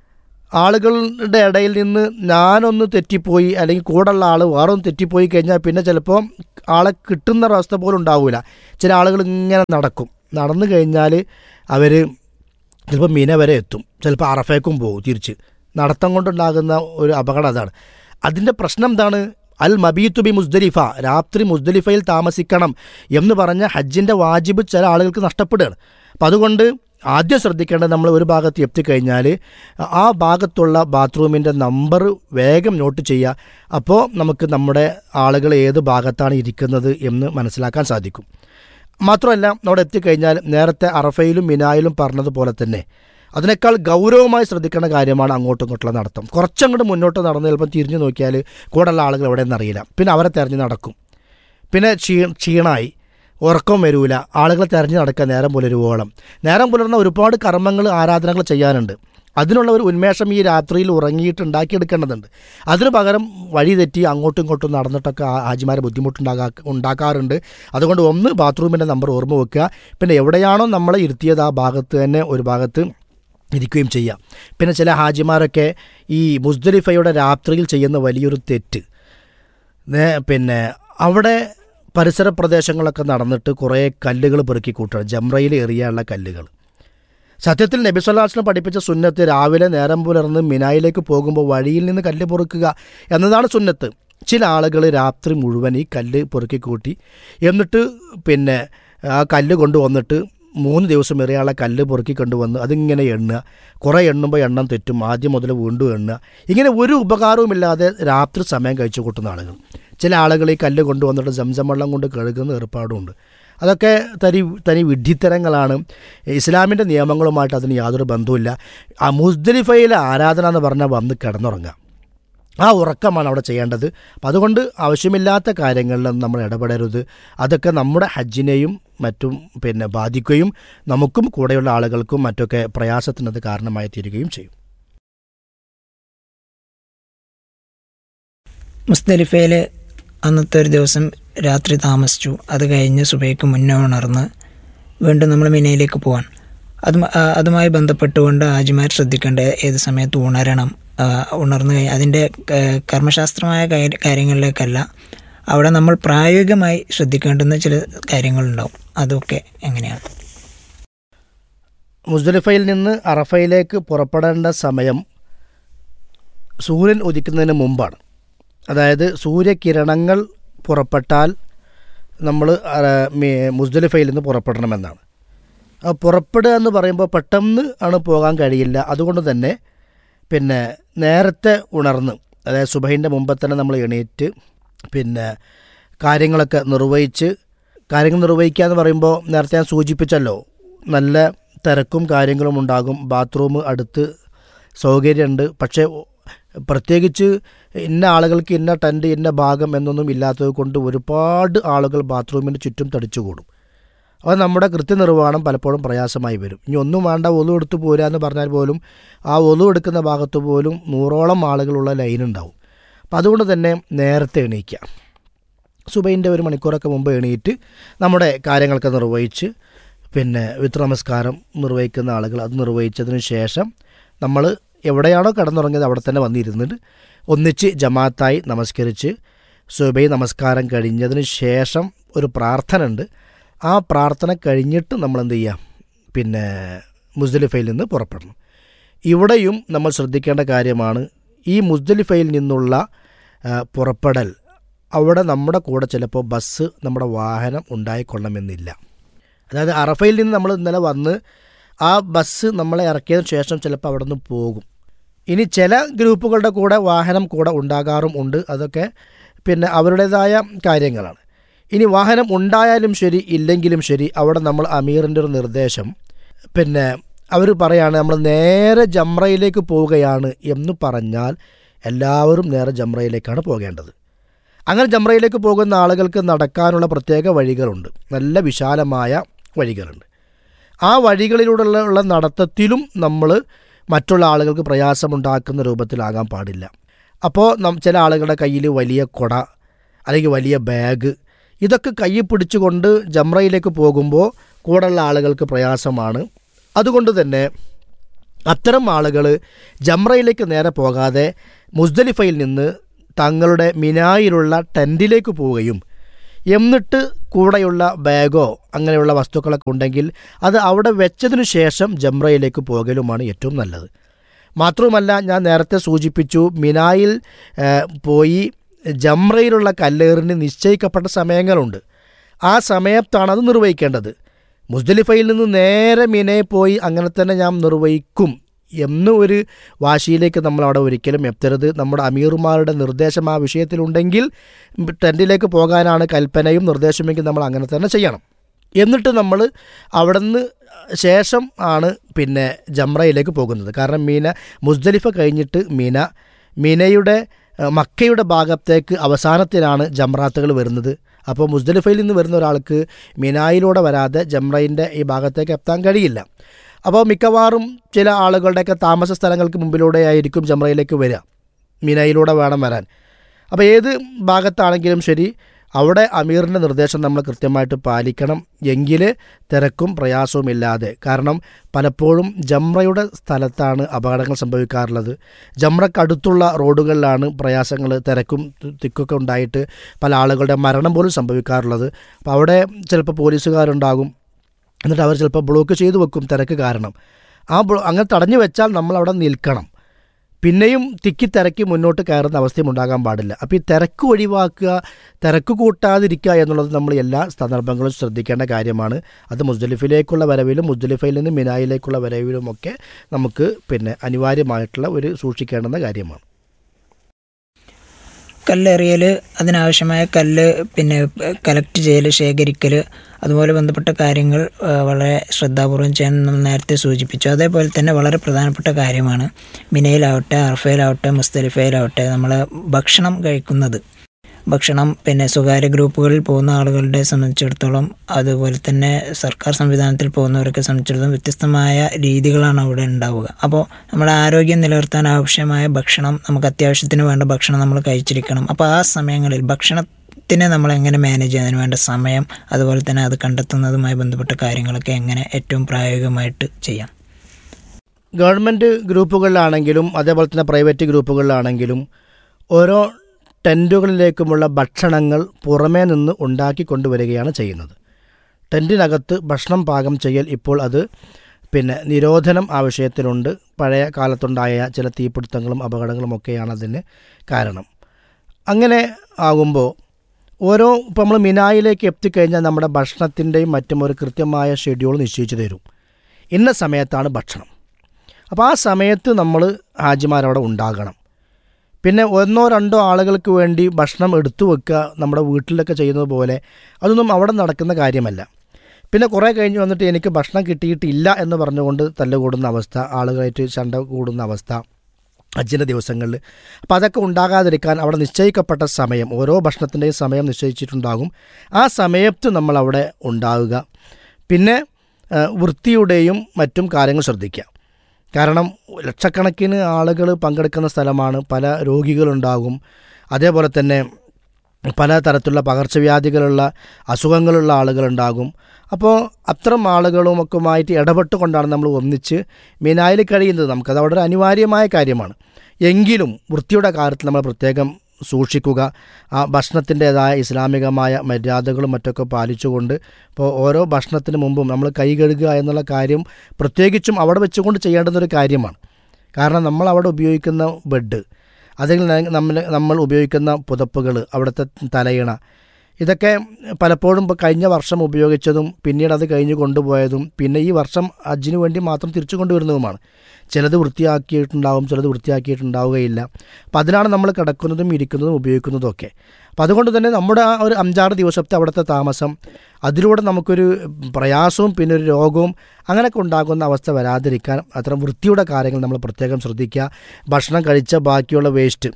ആളുകളുടെ ഇടയിൽ നിന്ന് ഞാനൊന്ന് തെറ്റിപ്പോയി അല്ലെങ്കിൽ കൂടെയുള്ള ആൾ വേറെ ഒന്ന് തെറ്റിപ്പോയി കഴിഞ്ഞാൽ പിന്നെ ചിലപ്പോൾ ആളെ കിട്ടുന്ന ഒരവസ്ഥ പോലും ഉണ്ടാവില്ല ചില ആളുകൾ ഇങ്ങനെ നടക്കും നടന്നു കഴിഞ്ഞാൽ അവർ ചിലപ്പോൾ മീന വരെ എത്തും ചിലപ്പോൾ അറഫേക്കും പോകും തിരിച്ച് നടത്തം കൊണ്ടുണ്ടാകുന്ന ഒരു അപകടം അതാണ് അതിൻ്റെ പ്രശ്നം എന്താണ് അൽ മബീത്തു ബി മുസ്ദലിഫ രാത്രി മുസ്ദലിഫയിൽ താമസിക്കണം എന്ന് പറഞ്ഞ ഹജ്ജിൻ്റെ വാജിബ് ചില ആളുകൾക്ക് നഷ്ടപ്പെടുകയാണ് അപ്പം അതുകൊണ്ട് ആദ്യം ശ്രദ്ധിക്കേണ്ടത് നമ്മൾ ഒരു ഭാഗത്ത് എത്തിക്കഴിഞ്ഞാൽ ആ ഭാഗത്തുള്ള ബാത്റൂമിൻ്റെ നമ്പർ വേഗം നോട്ട് ചെയ്യുക അപ്പോൾ നമുക്ക് നമ്മുടെ ആളുകൾ ഏത് ഭാഗത്താണ് ഇരിക്കുന്നത് എന്ന് മനസ്സിലാക്കാൻ സാധിക്കും മാത്രമല്ല അവിടെ എത്തിക്കഴിഞ്ഞാൽ നേരത്തെ അറഫയിലും മിനായിലും പറഞ്ഞതുപോലെ തന്നെ അതിനേക്കാൾ ഗൗരവമായി ശ്രദ്ധിക്കേണ്ട കാര്യമാണ് അങ്ങോട്ടും ഇങ്ങോട്ടുള്ള നടത്തം കുറച്ചങ്ങോട്ട് മുന്നോട്ട് നടന്ന് ചിലപ്പോൾ തിരിഞ്ഞു നോക്കിയാൽ കൂടെയുള്ള ആളുകൾ എവിടെയെന്ന് അറിയില്ല പിന്നെ അവരെ തെരഞ്ഞു നടക്കും പിന്നെ ക്ഷീ ക്ഷീണമായി ഉറക്കം വരൂല ആളുകളെ തെരഞ്ഞു നടക്കാൻ നേരം പുലരുവോളം നേരം പുലർന്ന ഒരുപാട് കർമ്മങ്ങൾ ആരാധനകൾ ചെയ്യാനുണ്ട് അതിനുള്ള ഒരു ഉന്മേഷം ഈ രാത്രിയിൽ ഉറങ്ങിയിട്ട് ഉണ്ടാക്കിയെടുക്കേണ്ടതുണ്ട് അതിന് പകരം വഴി തെറ്റി അങ്ങോട്ടും ഇങ്ങോട്ടും നടന്നിട്ടൊക്കെ ആ ഹാജിമാരെ ബുദ്ധിമുട്ടുണ്ടാകാ ഉണ്ടാക്കാറുണ്ട് അതുകൊണ്ട് ഒന്ന് ബാത്റൂമിൻ്റെ നമ്പർ ഓർമ്മ വെക്കുക പിന്നെ എവിടെയാണോ നമ്മളെ ഇരുത്തിയത് ആ ഭാഗത്ത് തന്നെ ഒരു ഭാഗത്ത് ഇരിക്കുകയും ചെയ്യാം പിന്നെ ചില ഹാജിമാരൊക്കെ ഈ മുസ്ദലിഫയുടെ രാത്രിയിൽ ചെയ്യുന്ന വലിയൊരു തെറ്റ് നേ- പിന്നെ അവിടെ പരിസര പ്രദേശങ്ങളൊക്കെ നടന്നിട്ട് കുറേ കല്ലുകൾ പെറുക്കി കൂട്ടുകയാണ് ജംറയിൽ എറിയാനുള്ള കല്ലുകൾ സത്യത്തിൽ നബി സല്ലാസ്ലം പഠിപ്പിച്ച സുന്നത്ത് രാവിലെ നേരം പുലർന്ന് മിനായിലേക്ക് പോകുമ്പോൾ വഴിയിൽ നിന്ന് കല്ല് പൊറുക്കുക എന്നതാണ് സുന്നത്ത് ചില ആളുകൾ രാത്രി മുഴുവൻ ഈ കല്ല് പെറുക്കി കൂട്ടി എന്നിട്ട് പിന്നെ ആ കല്ല് കൊണ്ടുവന്നിട്ട് മൂന്ന് ദിവസം എറിയാനുള്ള കല്ല് പെറുക്കി കൊണ്ടുവന്ന് അതിങ്ങനെ എണ്ണുക കുറേ എണ്ണുമ്പോൾ എണ്ണം തെറ്റും ആദ്യം മുതൽ വീണ്ടും എണ്ണുക ഇങ്ങനെ ഒരു ഉപകാരവുമില്ലാതെ രാത്രി സമയം കഴിച്ചു കൂട്ടുന്ന ആളുകൾ ചില ആളുകൾ ഈ കല്ല് കൊണ്ടുവന്നിട്ട് സംസം വെള്ളം കൊണ്ട് കഴുകുന്ന ഏർപ്പാടുമുണ്ട് അതൊക്കെ തനി തനി വിഡ്ഢിത്തരങ്ങളാണ് ഇസ്ലാമിൻ്റെ നിയമങ്ങളുമായിട്ട് അതിന് യാതൊരു ബന്ധവുമില്ല ആ മുസ്ദലിഫയിലെ ആരാധന എന്ന് പറഞ്ഞാൽ വന്ന് കിടന്നുറങ്ങുക ആ ഉറക്കമാണ് അവിടെ ചെയ്യേണ്ടത് അപ്പം അതുകൊണ്ട് ആവശ്യമില്ലാത്ത കാര്യങ്ങളിലൊന്നും നമ്മൾ ഇടപെടരുത് അതൊക്കെ നമ്മുടെ ഹജ്ജിനെയും മറ്റും പിന്നെ ബാധിക്കുകയും നമുക്കും കൂടെയുള്ള ആളുകൾക്കും മറ്റൊക്കെ പ്രയാസത്തിനത് കാരണമായി തീരുകയും ചെയ്യും മുസ്ദലിഫയിൽ അന്നത്തെ ഒരു ദിവസം രാത്രി താമസിച്ചു അത് കഴിഞ്ഞ് സുബൈക്ക് മുന്നേ ഉണർന്ന് വീണ്ടും നമ്മൾ മിനയിലേക്ക് പോവാൻ അത് അതുമായി ബന്ധപ്പെട്ടുകൊണ്ട് ഹാജിമാർ ശ്രദ്ധിക്കേണ്ട ഏത് സമയത്ത് ഉണരണം ആ, ഉണർന്നു കഴിഞ്ഞ് അതിൻ്റെ ആ, കർമ്മശാസ്ത്രമായ കാര്യ- കാര്യങ്ങളിലേക്കല്ല അവിടെ നമ്മൾ പ്രായോഗികമായി ശ്രദ്ധിക്കേണ്ടുന്ന ചില കാര്യങ്ങളുണ്ടാവും അതൊക്കെ എങ്ങനെയാണ് മുസ്ദലിഫയിൽ നിന്ന് അറഫയിലേക്ക് പുറപ്പെടേണ്ട സമയം സൂര്യൻ ഉദിക്കുന്നതിന് മുമ്പാണ് അതായത് സൂര്യകിരണങ്ങൾ പുറപ്പെട്ടാൽ നമ്മൾ മുസ്ദലിഫയിൽ നിന്ന് പുറപ്പെടണമെന്നാണ് ആ പുറപ്പെടുക എന്ന് പറയുമ്പോൾ പെട്ടെന്ന് ആണ് പോകാൻ കഴിയില്ല അതുകൊണ്ട് തന്നെ പിന്നെ നേരത്തെ ഉണർന്ന് അതായത് സുബഹിൻ്റെ മുമ്പ് തന്നെ നമ്മൾ എണീറ്റ് പിന്നെ കാര്യങ്ങളൊക്കെ നിർവഹിച്ച് കാര്യങ്ങൾ നിർവഹിക്കുക എന്ന് പറയുമ്പോൾ നേരത്തെ ഞാൻ സൂചിപ്പിച്ചല്ലോ നല്ല തിരക്കും കാര്യങ്ങളും ഉണ്ടാകും ബാത്റൂം അടുത്ത് സൗകര്യമുണ്ട് പക്ഷേ പ്രത്യേകിച്ച് ഇന്ന ആളുകൾക്ക് ഇന്ന ടെൻറ്റ് ഇന്ന ഭാഗം എന്നൊന്നും ഇല്ലാത്തത് കൊണ്ട് ഒരുപാട് ആളുകൾ ബാത്റൂമിന് ചുറ്റും തടിച്ചുകൂടും അത് നമ്മുടെ കൃത്യനിർവഹണം പലപ്പോഴും പ്രയാസമായി വരും ഇനി ഒന്നും വേണ്ട ഒതു എടുത്ത് പോരുക എന്ന് പറഞ്ഞാൽ പോലും ആ ഒതു എടുക്കുന്ന ഭാഗത്ത് പോലും നൂറോളം ആളുകളുള്ള ലൈൻ ഉണ്ടാവും അപ്പം അതുകൊണ്ട് തന്നെ നേരത്തെ എണീക്കുക സുബൈൻ്റെ ഒരു മണിക്കൂറൊക്കെ മുമ്പ് എണീറ്റ് നമ്മുടെ കാര്യങ്ങളൊക്കെ നിർവഹിച്ച് പിന്നെ വിത്ര നമസ്കാരം നിർവഹിക്കുന്ന ആളുകൾ അത് നിർവഹിച്ചതിന് ശേഷം നമ്മൾ എവിടെയാണോ കിടന്നുറങ്ങിയത് അവിടെ തന്നെ വന്നിരുന്നിട്ട് ഒന്നിച്ച് ജമാഅത്തായി നമസ്കരിച്ച് സുബൈ നമസ്കാരം കഴിഞ്ഞതിന് ശേഷം ഒരു പ്രാർത്ഥന ഉണ്ട് ആ പ്രാർത്ഥന കഴിഞ്ഞിട്ട് നമ്മൾ എന്ത് ചെയ്യാം പിന്നെ മുസ്ദലിഫയിൽ നിന്ന് പുറപ്പെടണം ഇവിടെയും നമ്മൾ ശ്രദ്ധിക്കേണ്ട കാര്യമാണ് ഈ മുസ്ദലിഫയിൽ നിന്നുള്ള ആ, പുറപ്പെടൽ അവിടെ നമ്മുടെ കൂടെ ചിലപ്പോൾ ബസ് നമ്മുടെ വാഹനം ഉണ്ടായിക്കൊള്ളണമെന്നില്ല അതായത് അറഫയിൽ നിന്ന് നമ്മൾ ഇന്നലെ വന്ന് ആ ബസ് നമ്മളെ ഇറക്കിയതിന് ശേഷം ചിലപ്പോൾ അവിടെ നിന്ന് പോകും ഇനി ചില ഗ്രൂപ്പുകളുടെ കൂടെ വാഹനം കൂടെ ഉണ്ടാകാറും ഉണ്ട് അതൊക്കെ പിന്നെ അവരുടേതായ കാര്യങ്ങളാണ് ഇനി വാഹനം ഉണ്ടായാലും ശരി ഇല്ലെങ്കിലും ശരി അവിടെ നമ്മൾ അമീറിൻ്റെ ഒരു നിർദ്ദേശം പിന്നെ അവർ പറയാണ് നമ്മൾ നേരെ ജംറയിലേക്ക് പോവുകയാണ് എന്ന് പറഞ്ഞാൽ എല്ലാവരും നേരെ ജംറയിലേക്കാണ് പോകേണ്ടത് അങ്ങനെ ജംറയിലേക്ക് പോകുന്ന ആളുകൾക്ക് നടക്കാനുള്ള പ്രത്യേക വഴികളുണ്ട് നല്ല വിശാലമായ വഴികളുണ്ട് ആ വഴികളിലൂടെയുള്ള ഉള്ള നടത്തത്തിലും നമ്മൾ മറ്റുള്ള ആളുകൾക്ക് പ്രയാസമുണ്ടാക്കുന്ന രൂപത്തിലാകാൻ പാടില്ല അപ്പോൾ നം ചില ആളുകളുടെ കയ്യിൽ വലിയ കൊട അല്ലെങ്കിൽ വലിയ ബാഗ് ഇതൊക്കെ കയ്യിൽ പിടിച്ചുകൊണ്ട് ജംറയിലേക്ക് പോകുമ്പോൾ കൂടെയുള്ള ആളുകൾക്ക് പ്രയാസമാണ് അതുകൊണ്ട് തന്നെ അത്തരം ആളുകൾ ജംറയിലേക്ക് നേരെ പോകാതെ മുസ്ദലിഫയിൽ നിന്ന് തങ്ങളുടെ മിനായിലുള്ള ടെൻറ്റിലേക്ക് പോവുകയും എന്നിട്ട് കൂടെയുള്ള ബാഗോ അങ്ങനെയുള്ള വസ്തുക്കളൊക്കെ ഉണ്ടെങ്കിൽ അത് അവിടെ വെച്ചതിനു ശേഷം ജംറയിലേക്ക് പോകലുമാണ് ഏറ്റവും നല്ലത് മാത്രവുമല്ല ഞാൻ നേരത്തെ സൂചിപ്പിച്ചു മിനായിൽ ഏഹ്, പോയി ജംറയിലുള്ള കല്ലേറിന് നിശ്ചയിക്കപ്പെട്ട സമയങ്ങളുണ്ട് ആ സമയത്താണ് അത് നിർവഹിക്കേണ്ടത് മുസ്ദലിഫയിൽ നിന്ന് നേരെ മിനയെ പോയി അങ്ങനെ തന്നെ ഞാൻ നിർവഹിക്കും എന്ന ഒരു വാശിയിലേക്ക് നമ്മൾ അവിടെ ഒരിക്കലും എത്തരുത് നമ്മുടെ അമീർമാരുടെ നിർദ്ദേശം ആ വിഷയത്തിലുണ്ടെങ്കിൽ ടെൻറ്റിലേക്ക് പോകാനാണ് കൽപ്പനയും നിർദ്ദേശമെങ്കിൽ നമ്മൾ അങ്ങനെ തന്നെ ചെയ്യണം എന്നിട്ട് നമ്മൾ അവിടെ നിന്ന് ശേഷം ആണ് പിന്നെ ജംറയിലേക്ക് പോകുന്നത് കാരണം മീന മുസ്ദലിഫ കഴിഞ്ഞിട്ട് മീന മീനയുടെ ഏഹ്, മക്കയുടെ ഭാഗത്തേക്ക് അവസാനത്തിലാണ് ജംറാത്തുകൾ വരുന്നത് അപ്പോൾ മുസ്ദലിഫയിൽ നിന്ന് വരുന്ന ഒരാൾക്ക് മിനായിലൂടെ വരാതെ ജംറയിൻ്റെ ഈ ഭാഗത്തേക്ക് എത്താൻ കഴിയില്ല അപ്പോൾ മിക്കവാറും ചില ആളുകളുടെയൊക്കെ താമസ സ്ഥലങ്ങൾക്ക് മുമ്പിലൂടെ ആയിരിക്കും ജംറയിലേക്ക് വരിക മിനായിലൂടെ വേണം വരാൻ അപ്പോൾ ഏത് ഭാഗത്താണെങ്കിലും ശരി അവിടെ അമീറിൻ്റെ നിർദ്ദേശം നമ്മൾ കൃത്യമായിട്ട് പാലിക്കണം എങ്കിൽ തിരക്കും പ്രയാസവും ഇല്ലാതെ കാരണം പലപ്പോഴും ജംറയുടെ സ്ഥലത്താണ് അപകടങ്ങൾ സംഭവിക്കാറുള്ളത് ജംറക്കടുത്തുള്ള റോഡുകളിലാണ് പ്രയാസങ്ങൾ തിരക്കും തി- തിക്കൊക്കെ ഉണ്ടായിട്ട് പല ആളുകളുടെ മരണം പോലും സംഭവിക്കാറുള്ളത് അപ്പോൾ അവിടെ ചിലപ്പോൾ പോലീസുകാരുണ്ടാകും എന്നിട്ട് അവർ ചിലപ്പോൾ ബ്ലോക്ക് ചെയ്തു വെക്കും തിരക്ക് കാരണം ആ ബ്ലോ അങ്ങനെ തടഞ്ഞു വെച്ചാൽ നമ്മൾ അവിടെ നിൽക്കണം പിന്നെയും തിക്കി തിരക്കി മുന്നോട്ട് കയറുന്ന അവസ്ഥയും ഉണ്ടാകാൻ പാടില്ല അപ്പോൾ ഈ തിരക്ക് ഒഴിവാക്കുക തിരക്ക് കൂട്ടാതിരിക്കുക എന്നുള്ളത് നമ്മൾ എല്ലാ സന്ദർഭങ്ങളും ശ്രദ്ധിക്കേണ്ട കാര്യമാണ് അത് മുസ്ദലിഫിലേക്കുള്ള വരവിലും മുസ്ദലിഫയിൽ നിന്ന് മിനായിലേക്കുള്ള വരവിലുമൊക്കെ നമുക്ക് പിന്നെ അനിവാര്യമായിട്ടുള്ള ഒരു സൂക്ഷിക്കേണ്ടുന്ന കാര്യമാണ് കല്ലെറിയൽ അതിനാവശ്യമായ കല്ല് പിന്നെ കലക്ട് ചെയ്യൽ ശേഖരിക്കൽ അതുപോലെ ബന്ധപ്പെട്ട കാര്യങ്ങൾ ആ, വളരെ ശ്രദ്ധാപൂർവം ചെയ്യാൻ നമ്മൾ നേരത്തെ സൂചിപ്പിച്ചു അതേപോലെ തന്നെ വളരെ പ്രധാനപ്പെട്ട കാര്യമാണ് മിനയിലാവട്ടെ അർഫയിലാവട്ടെ മുസ്തലിഫയിലാവട്ടെ നമ്മൾ ഭക്ഷണം കഴിക്കുന്നത് ഭക്ഷണം പിന്നെ സ്വകാര്യ ഗ്രൂപ്പുകളിൽ പോകുന്ന ആളുകളുടെ സംബന്ധിച്ചിടത്തോളം അതുപോലെ തന്നെ സർക്കാർ സംവിധാനത്തിൽ പോകുന്നവരൊക്കെ സംബന്ധിച്ചിടത്തോളം വ്യത്യസ്തമായ രീതികളാണ് അവിടെ ഉണ്ടാവുക അപ്പോൾ നമ്മുടെ ആരോഗ്യം നിലനിർത്താൻ ആവശ്യമായ ഭക്ഷണം നമുക്ക് അത്യാവശ്യത്തിന് വേണ്ട ഭക്ഷണം നമ്മൾ കഴിച്ചിരിക്കണം അപ്പോൾ ആ സമയങ്ങളിൽ ഭക്ഷണത്തിനെ നമ്മൾ എങ്ങനെ മാനേജ് ചെയ്യുന്നതിന് വേണ്ട സമയം അതുപോലെ തന്നെ അത് കണ്ടെത്തുന്നതുമായി ബന്ധപ്പെട്ട കാര്യങ്ങളൊക്കെ എങ്ങനെ ഏറ്റവും പ്രായോഗികമായിട്ട് ചെയ്യാം ഗവൺമെൻറ് ഗ്രൂപ്പുകളിലാണെങ്കിലും അതേപോലെ തന്നെ പ്രൈവറ്റ് ഗ്രൂപ്പുകളിലാണെങ്കിലും ഓരോ ടെൻറ്റുകളിലേക്കുമുള്ള ഭക്ഷണങ്ങൾ പുറമേ നിന്ന് ഉണ്ടാക്കി കൊണ്ടുവരികയാണ് ചെയ്യുന്നത് ടെൻറ്റിനകത്ത് ഭക്ഷണം പാകം ചെയ്യൽ ഇപ്പോൾ അത് പിന്നെ നിരോധനം ആ വിഷയത്തിലുണ്ട് പഴയ കാലത്തുണ്ടായ ചില തീപിടുത്തങ്ങളും അപകടങ്ങളും ഒക്കെയാണ് അതിന് കാരണം അങ്ങനെ ആകുമ്പോൾ ഓരോ ഇപ്പോൾ നമ്മൾ മിനായിലേക്ക് എത്തിക്കഴിഞ്ഞാൽ നമ്മുടെ ഭക്ഷണത്തിൻ്റെയും മറ്റും ഒരു കൃത്യമായ ഷെഡ്യൂൾ നിശ്ചയിച്ചു തരും ഇന്ന സമയത്താണ് ഭക്ഷണം അപ്പോൾ ആ സമയത്ത് നമ്മൾ ഹാജിമാരവിടെ ഉണ്ടാകണം പിന്നെ ഒന്നോ രണ്ടോ ആളുകൾക്ക് വേണ്ടി ഭക്ഷണം എടുത്തു വെക്കുക നമ്മുടെ വീട്ടിലൊക്കെ ചെയ്യുന്നത് പോലെ അതൊന്നും അവിടെ നടക്കുന്ന കാര്യമല്ല പിന്നെ കുറേ കഴിഞ്ഞ് വന്നിട്ട് എനിക്ക് ഭക്ഷണം കിട്ടിയിട്ടില്ല എന്ന് പറഞ്ഞുകൊണ്ട് തല്ലുകൂടുന്ന അവസ്ഥ ആളുകളായിട്ട് ചണ്ട കൂടുന്ന അവസ്ഥ ഹജ്ജിൻ്റെ ദിവസങ്ങളിൽ അപ്പോൾ അതൊക്കെ ഉണ്ടാകാതിരിക്കാൻ അവിടെ നിശ്ചയിക്കപ്പെട്ട സമയം ഓരോ ഭക്ഷണത്തിൻ്റെയും സമയം നിശ്ചയിച്ചിട്ടുണ്ടാകും ആ സമയത്ത് നമ്മൾ അവിടെ ഉണ്ടാവുക പിന്നെ ആ, വൃത്തിയുടെയും മറ്റും കാര്യങ്ങൾ ശ്രദ്ധിക്കുക കാരണം ലക്ഷക്കണക്കിന് ആളുകൾ പങ്കെടുക്കുന്ന സ്ഥലമാണ് പല രോഗികളുണ്ടാകും അതേപോലെ തന്നെ പല തരത്തിലുള്ള പകർച്ചവ്യാധികളുള്ള അസുഖങ്ങളുള്ള ആളുകളുണ്ടാകും അപ്പോൾ അത്തരം ആളുകളുമൊക്കെയുമായിട്ട് ഇടപെട്ടുകൊണ്ടാണ് നമ്മൾ ഒന്നിച്ച് മിനായിൽ കഴിയുന്നത് നമുക്കത് അവിടെ ഒരു അനിവാര്യമായ കാര്യമാണ് എങ്കിലും വൃത്തിയുടെ കാര്യത്തിൽ നമ്മൾ പ്രത്യേകം സൂക്ഷിക്കുക ആ ഭക്ഷണത്തിൻ്റെതായ ഇസ്ലാമികമായ മര്യാദകളും മറ്റൊക്കെ പാലിച്ചുകൊണ്ട് ഇപ്പോൾ ഓരോ ഭക്ഷണത്തിന് മുമ്പും നമ്മൾ കൈ കഴുകുക എന്നുള്ള കാര്യം പ്രത്യേകിച്ചും അവിടെ വെച്ചുകൊണ്ട് ചെയ്യേണ്ടുന്നൊരു കാര്യമാണ് കാരണം നമ്മൾ അവിടെ ഉപയോഗിക്കുന്ന ബെഡ് അതിൽ നമ്മൾ നമ്മൾ ഉപയോഗിക്കുന്ന പുതപ്പുകൾ അവിടുത്തെ തലയിണ ഇതൊക്കെ പലപ്പോഴും ഇപ്പോൾ കഴിഞ്ഞ വർഷം ഉപയോഗിച്ചതും പിന്നീട് അത് കഴിഞ്ഞ് കൊണ്ടുപോയതും പിന്നെ ഈ വർഷം ഹജ്ജിന് വേണ്ടി മാത്രം തിരിച്ചു കൊണ്ടുവരുന്നതുമാണ് ചിലത് വൃത്തിയാക്കിയിട്ടുണ്ടാവും ചിലത് വൃത്തിയാക്കിയിട്ടുണ്ടാവുകയില്ല അപ്പം അതിലാണ് നമ്മൾ കിടക്കുന്നതും ഇരിക്കുന്നതും ഉപയോഗിക്കുന്നതും ഒക്കെ അപ്പം അതുകൊണ്ട് തന്നെ നമ്മുടെ ആ ഒരു അഞ്ചാറ് ദിവസത്തെ അവിടുത്തെ താമസം അതിലൂടെ നമുക്കൊരു പ്രയാസവും പിന്നെ ഒരു രോഗവും അങ്ങനെയൊക്കെ ഉണ്ടാകുന്ന അവസ്ഥ വരാതിരിക്കാൻ അത്തരം വൃത്തിയുടെ കാര്യങ്ങൾ നമ്മൾ പ്രത്യേകം ശ്രദ്ധിക്കുക ഭക്ഷണം കഴിച്ച ബാക്കിയുള്ള വേസ്റ്റ്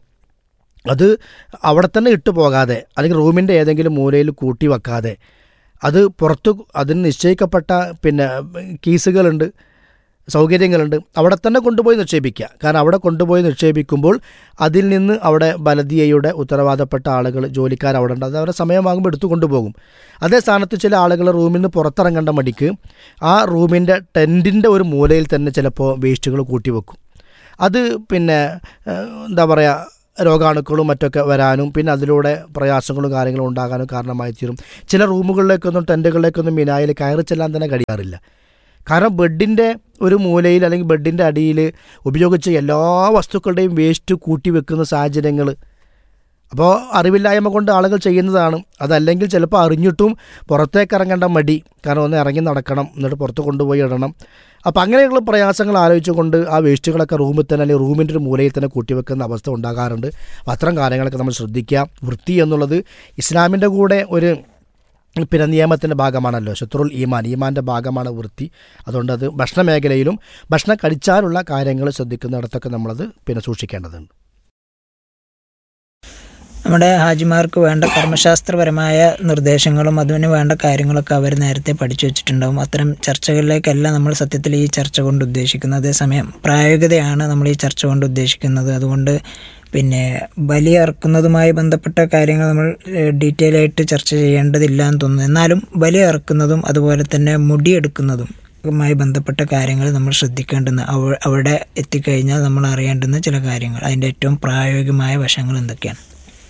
അത് അവിടെ തന്നെ ഇട്ട് പോകാതെ അല്ലെങ്കിൽ റൂമിൻ്റെ ഏതെങ്കിലും മൂലയിൽ കൂട്ടി വെക്കാതെ അത് പുറത്ത് അതിന് നിശ്ചയിക്കപ്പെട്ട പിന്നെ കീസുകളുണ്ട് സൗകര്യങ്ങളുണ്ട് അവിടെ തന്നെ കൊണ്ടുപോയി നിക്ഷേപിക്കുക കാരണം അവിടെ കൊണ്ടുപോയി നിക്ഷേപിക്കുമ്പോൾ അതിൽ നിന്ന് അവിടെ ബലദിയയുടെ ഉത്തരവാദപ്പെട്ട ആളുകൾ ജോലിക്കാർ അവിടെ ഉണ്ട് അത് അവരെ സമയമാകുമ്പോൾ എടുത്തു കൊണ്ടുപോകും അതേ സ്ഥാനത്ത് ചില ആളുകൾ റൂമിൽ നിന്ന് പുറത്തിറങ്ങേണ്ട മടിക്ക് ആ റൂമിൻ്റെ ടെൻറ്റിൻ്റെ ഒരു മൂലയിൽ തന്നെ ചിലപ്പോൾ വേസ്റ്റുകൾ കൂട്ടിവെക്കും അത് പിന്നെ ഏഹ്, എന്താ പറയുക രോഗാണുക്കളും മറ്റൊക്കെ വരാനും പിന്നെ അതിലൂടെ പ്രയാസങ്ങളും കാര്യങ്ങളും ഉണ്ടാകാനും കാരണമായി തീരും ചില റൂമുകളിലേക്കൊന്നും ടെൻറ്റുകളിലേക്കൊന്നും മിനായിൽ കയറി ചെല്ലാൻ തന്നെ കഴിയാറില്ല കാരണം ബെഡിൻ്റെ ഒരു മൂലയിൽ അല്ലെങ്കിൽ ബെഡിൻ്റെ അടിയിൽ ഉപയോഗിച്ച എല്ലാ വസ്തുക്കളുടെയും വേസ്റ്റ് കൂട്ടി വെക്കുന്ന സാഹചര്യങ്ങൾ അപ്പോൾ അറിവില്ലായ്മ കൊണ്ട് ആളുകൾ ചെയ്യുന്നതാണ് അതല്ലെങ്കിൽ ചിലപ്പോൾ അറിഞ്ഞിട്ടും പുറത്തേക്ക് ഇറങ്ങേണ്ട മടി കാരണം ഒന്ന് ഇറങ്ങി നടക്കണം എന്നിട്ട് പുറത്ത് കൊണ്ടുപോയി ഇടണം അപ്പോൾ അങ്ങനെയുള്ള പ്രയാസങ്ങൾ ആലോചിച്ചുകൊണ്ട് ആ വേസ്റ്റുകളൊക്കെ റൂമിൽ തന്നെ അല്ലെങ്കിൽ റൂമിൻ്റെ ഒരു മൂലയിൽ തന്നെ കൂട്ടിവെക്കുന്ന അവസ്ഥ ഉണ്ടാകാറുണ്ട് അപ്പോൾ അത്തരം കാര്യങ്ങളൊക്കെ നമ്മൾ ശ്രദ്ധിക്കുക വൃത്തി എന്നുള്ളത് ഇസ്ലാമിൻ്റെ കൂടെ ഒരു പിന്നെ നിയമത്തിൻ്റെ ഭാഗമാണല്ലോ ശത്രുൽ ഈമാൻ ഈമാൻ്റെ ഭാഗമാണ് വൃത്തി അതുകൊണ്ട് അത് ഭക്ഷണ മേഖലയിലും ഭക്ഷണം കഴിച്ചാലുള്ള കാര്യങ്ങൾ ശ്രദ്ധിക്കുന്നിടത്തൊക്കെ നമ്മളത് പിന്നെ സൂക്ഷിക്കേണ്ടതുണ്ട് നമ്മുടെ ഹാജിമാർക്ക് വേണ്ട കർമ്മശാസ്ത്രപരമായ നിർദ്ദേശങ്ങളും അതിന് വേണ്ട കാര്യങ്ങളൊക്കെ അവർ നേരത്തെ പഠിച്ചു വെച്ചിട്ടുണ്ടാവും അത്തരം ചർച്ചകളിലേക്കല്ല നമ്മൾ സത്യത്തിൽ ഈ ചർച്ച കൊണ്ട് ഉദ്ദേശിക്കുന്നത് അതേസമയം പ്രായോഗികതയാണ് നമ്മൾ ഈ ചർച്ച കൊണ്ട് ഉദ്ദേശിക്കുന്നത് അതുകൊണ്ട് പിന്നെ ബലി അറക്കുന്നതുമായി ബന്ധപ്പെട്ട കാര്യങ്ങൾ നമ്മൾ ഡീറ്റെയിൽ ആയിട്ട് ചർച്ച ചെയ്യേണ്ടതില്ല എന്ന് തോന്നുന്നു എന്നാലും ബലി അറക്കുന്നതും അതുപോലെ തന്നെ മുടിയെടുക്കുന്നതും മായി ബന്ധപ്പെട്ട കാര്യങ്ങൾ നമ്മൾ ശ്രദ്ധിക്കേണ്ടുന്ന അവ അവിടെ എത്തിക്കഴിഞ്ഞാൽ നമ്മൾ അറിയേണ്ടുന്ന ചില കാര്യങ്ങൾ അതിൻ്റെ ഏറ്റവും പ്രായോഗികമായ വശങ്ങൾ എന്തൊക്കെയാണ്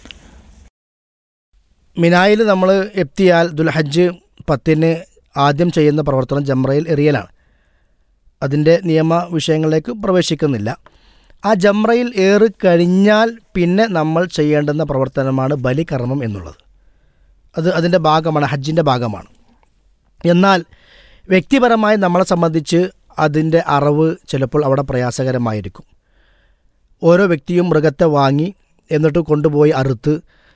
മിനായിൽ നമ്മൾ എത്തിയാൽ ദുൽഹജ്ജ് പത്തിന് ആദ്യം ചെയ്യുന്ന പ്രവർത്തനം ജംറയിൽ എറിയലാണ് അതിൻ്റെ നിയമ വിഷയങ്ങളിലേക്ക് പ്രവേശിക്കുന്നില്ല ആ ജംറയിൽ ഏറി കഴിഞ്ഞാൽ പിന്നെ നമ്മൾ ചെയ്യേണ്ടുന്ന പ്രവർത്തനമാണ് ബലികർമ്മം എന്നുള്ളത് അത് അതിൻ്റെ ഭാഗമാണ് ഹജ്ജിൻ്റെ ഭാഗമാണ് എന്നാൽ വ്യക്തിപരമായി നമ്മളെ സംബന്ധിച്ച് അതിൻ്റെ അറിവ് ചിലപ്പോൾ അവിടെ പ്രയാസകരമായിരിക്കും ഓരോ വ്യക്തിയും മൃഗത്തെ വാങ്ങി എന്നിട്ട് കൊണ്ടുപോയി അറുത്ത്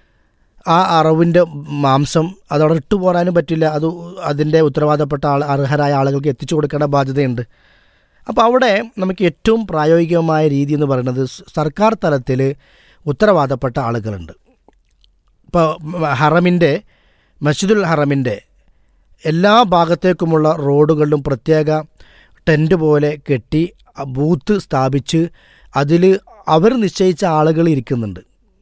ആ അറവിൻ്റെ മാംസം അതവിടെ ഇട്ടു പോരാനും പറ്റില്ല അത് അതിൻ്റെ ഉത്തരവാദപ്പെട്ട ആൾ അർഹരായ ആളുകൾക്ക് എത്തിച്ചു കൊടുക്കേണ്ട ബാധ്യതയുണ്ട് അപ്പോൾ അവിടെ നമുക്ക് ഏറ്റവും പ്രായോഗികമായ രീതി എന്ന് പറയുന്നത് സ് സർക്കാർ തലത്തിൽ ഉത്തരവാദപ്പെട്ട ആളുകളുണ്ട് ഇപ്പോൾ ഹറമിൻ്റെ മസ്ജിദുൽ ഹറമിൻ്റെ എല്ലാ ഭാഗത്തേക്കുമുള്ള റോഡുകളിലും പ്രത്യേക ടെൻറ്റ് പോലെ കെട്ടി അ- ബൂത്ത് സ്ഥാപിച്ച് അതിൽ അവർ നിശ്ചയിച്ച ആളുകൾ ഇരിക്കുന്നുണ്ട്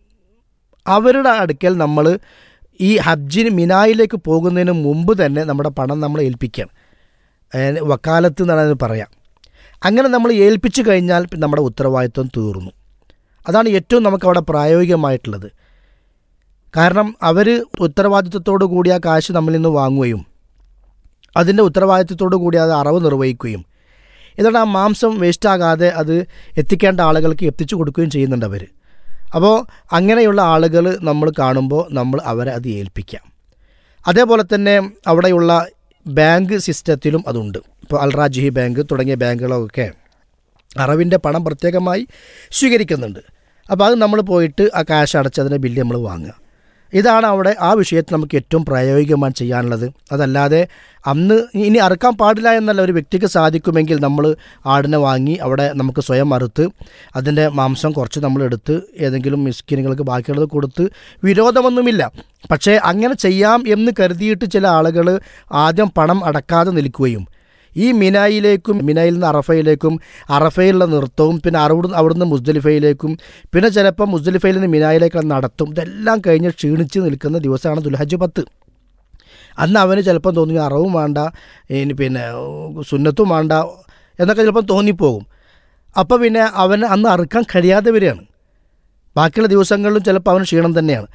അവരുടെ അടുക്കൽ നമ്മൾ ഈ ഹജ്ജിന് മിനായിലേക്ക് പോകുന്നതിന് മുമ്പ് തന്നെ നമ്മുടെ പണം നമ്മൾ ഏൽപ്പിക്കണം ഏഹ് വക്കാലത്ത് എന്നാണ് അതിന് പറയാം അങ്ങനെ നമ്മൾ ഏൽപ്പിച്ചു കഴിഞ്ഞാൽ പിന്നെ നമ്മുടെ ഉത്തരവാദിത്വം തീർന്നു അതാണ് ഏറ്റവും നമുക്ക് അവിടെ പ്രായോഗികമായിട്ടുള്ളത് കാരണം അവർ ഉത്തരവാദിത്വത്തോടു കൂടി ആ കാശ് നമ്മളിൽ നിന്ന് വാങ്ങുകയും അതിൻ്റെ ഉത്തരവാദിത്വത്തോടു കൂടി അത് അറവ് നിർവഹിക്കുകയും എന്നിട്ട് ആ മാംസം വേസ്റ്റാകാതെ അത് എത്തിക്കേണ്ട ആളുകൾക്ക് എത്തിച്ചു കൊടുക്കുകയും ചെയ്യുന്നുണ്ട് അവർ അപ്പോൾ അങ്ങനെയുള്ള ആളുകൾ നമ്മൾ കാണുമ്പോൾ നമ്മൾ അവരെ അത് ഏൽപ്പിക്കാം അതേപോലെ തന്നെ അവിടെയുള്ള ബാങ്ക് സിസ്റ്റത്തിലും അതുണ്ട് ഇപ്പോൾ അൽറാജിഹി ബാങ്ക് തുടങ്ങിയ ബാങ്കുകളൊക്കെ അറവിൻ്റെ പണം പ്രത്യേകമായി സ്വീകരിക്കുന്നുണ്ട് അപ്പോൾ അത് നമ്മൾ പോയിട്ട് ആ കാശ് അടച്ചതിൻ്റെ ബില്ല് നമ്മൾ വാങ്ങുക ഇതാണ് അവിടെ ആ വിഷയത്തിൽ നമുക്ക് ഏറ്റവും പ്രായോഗികമായി ചെയ്യാനുള്ളത് അതല്ലാതെ അന്ന് ഇനി അറുക്കാൻ പാടില്ല എന്നല്ല ഒരു വ്യക്തിക്ക് സാധിക്കുമെങ്കിൽ നമ്മൾ ആടിനെ വാങ്ങി അവിടെ നമുക്ക് സ്വയം അറുത്ത് അതിൻ്റെ മാംസം കുറച്ച് നമ്മൾ എടുത്ത് ഏതെങ്കിലും മിസ്കിനുകൾക്ക് ബാക്കിയുള്ളത് കൊടുത്ത് വിരോധമൊന്നുമില്ല പക്ഷേ അങ്ങനെ ചെയ്യാം എന്ന് കരുതിയിട്ട് ചില ആളുകൾ ആദ്യം പണം അടക്കാതെ നിൽക്കുകയും ഈ മിനായിലേക്കും മിനായിൽ നിന്ന് അറഫയിലേക്കും അറഫയിലുള്ള നൃത്തവും പിന്നെ അവിടെ അവിടുന്ന് മുസ്ദലിഫയിലേക്കും പിന്നെ ചിലപ്പോൾ മുസ്ദലിഫയിൽ നിന്ന് മിനായിലേക്കുള്ള നടത്തും ഇതെല്ലാം കഴിഞ്ഞ് ക്ഷീണിച്ച് നിൽക്കുന്ന ദിവസമാണ് ദുൽഹജ്ജ് പത്ത് അന്ന് അവന് ചിലപ്പം തോന്നി അറവും വേണ്ട ഇനി പിന്നെ സുന്നത്തും വേണ്ട എന്നൊക്കെ ചിലപ്പം തോന്നിപ്പോകും അപ്പോൾ പിന്നെ അവന് അന്ന് അറുക്കാൻ കഴിയാതെ വരികയാണ് ബാക്കിയുള്ള ദിവസങ്ങളിലും ചിലപ്പോൾ അവന് ക്ഷീണം തന്നെയാണ്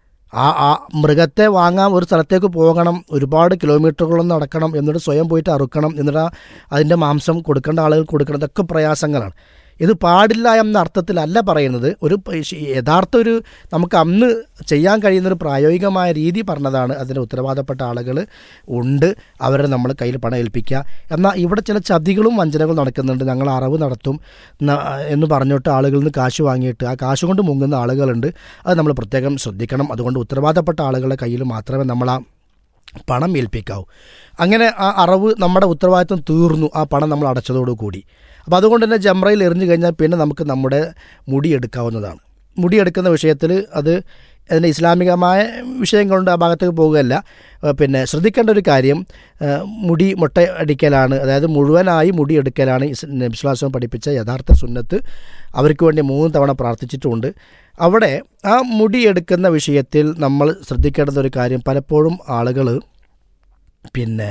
ആ ആ മൃഗത്തെ വാങ്ങാൻ ഒരു സ്ഥലത്തേക്ക് പോകണം ഒരുപാട് കിലോമീറ്ററുകളൊന്നും നടക്കണം എന്നിട്ട് സ്വയം പോയിട്ട് അറുക്കണം എന്നിട്ട് ആ അതിൻ്റെ മാംസം കൊടുക്കേണ്ട ആളുകൾ കൊടുക്കണം ഇതൊക്കെ പ്രയാസങ്ങളാണ് ഇത് പാടില്ല എന്ന അർത്ഥത്തിലല്ല പറയുന്നത് ഒരു പ- ശ- യഥാർത്ഥ ഒരു നമുക്ക് അന്ന് ചെയ്യാൻ കഴിയുന്ന ഒരു പ്രായോഗികമായ രീതി പറഞ്ഞതാണ് അതിൻ്റെ ഉത്തരവാദപ്പെട്ട ആളുകൾ ഉണ്ട് അവരെ നമ്മൾ കയ്യിൽ പണം ഏൽപ്പിക്കുക എന്നാൽ ഇവിടെ ചില ചതികളും വഞ്ചനകളും നടക്കുന്നുണ്ട് ഞങ്ങൾ അറവ് നടത്തും ന- എന്ന് പറഞ്ഞിട്ട് ആളുകളിൽ നിന്ന് കാശ് വാങ്ങിയിട്ട് ആ കാശ് കൊണ്ട് മുങ്ങുന്ന ആളുകളുണ്ട് അത് നമ്മൾ പ്രത്യേകം ശ്രദ്ധിക്കണം അതുകൊണ്ട് ഉത്തരവാദപ്പെട്ട ആളുകളുടെ കയ്യിൽ മാത്രമേ നമ്മൾ ആ പണം ഏൽപ്പിക്കാവൂ അങ്ങനെ ആ അറവ് നമ്മുടെ ഉത്തരവാദിത്വം തീർന്നു ആ പണം നമ്മൾ അടച്ചതോടുകൂടി അപ്പോൾ അതുകൊണ്ട് തന്നെ ജംറയിൽ എറിഞ്ഞു കഴിഞ്ഞാൽ പിന്നെ നമുക്ക് നമ്മുടെ മുടി എടുക്കാവുന്നതാണ് മുടി എടുക്കുന്ന വിഷയത്തിൽ അത് അതിൻ്റെ ഇസ്ലാമികമായ വിഷയങ്ങളുണ്ട് ആ ഭാഗത്തേക്ക് പോകുകയല്ല ഏഹ് പിന്നെ ശ്രദ്ധിക്കേണ്ട ഒരു കാര്യം ഏഹ് മുടി മുട്ട അടിക്കലാണ് അതായത് മുഴുവനായി മുടി എടുക്കലാണ് ഇസ് നബിസ്ലാസം പഠിപ്പിച്ച യഥാർത്ഥ സുന്നത്ത് അവർക്ക് വേണ്ടി മൂന്ന് തവണ പ്രാർത്ഥിച്ചിട്ടുമുണ്ട് അവിടെ ആ മുടി എടുക്കുന്ന വിഷയത്തിൽ നമ്മൾ ശ്രദ്ധിക്കേണ്ട ഒരു കാര്യം പലപ്പോഴും ആളുകൾ പിന്നെ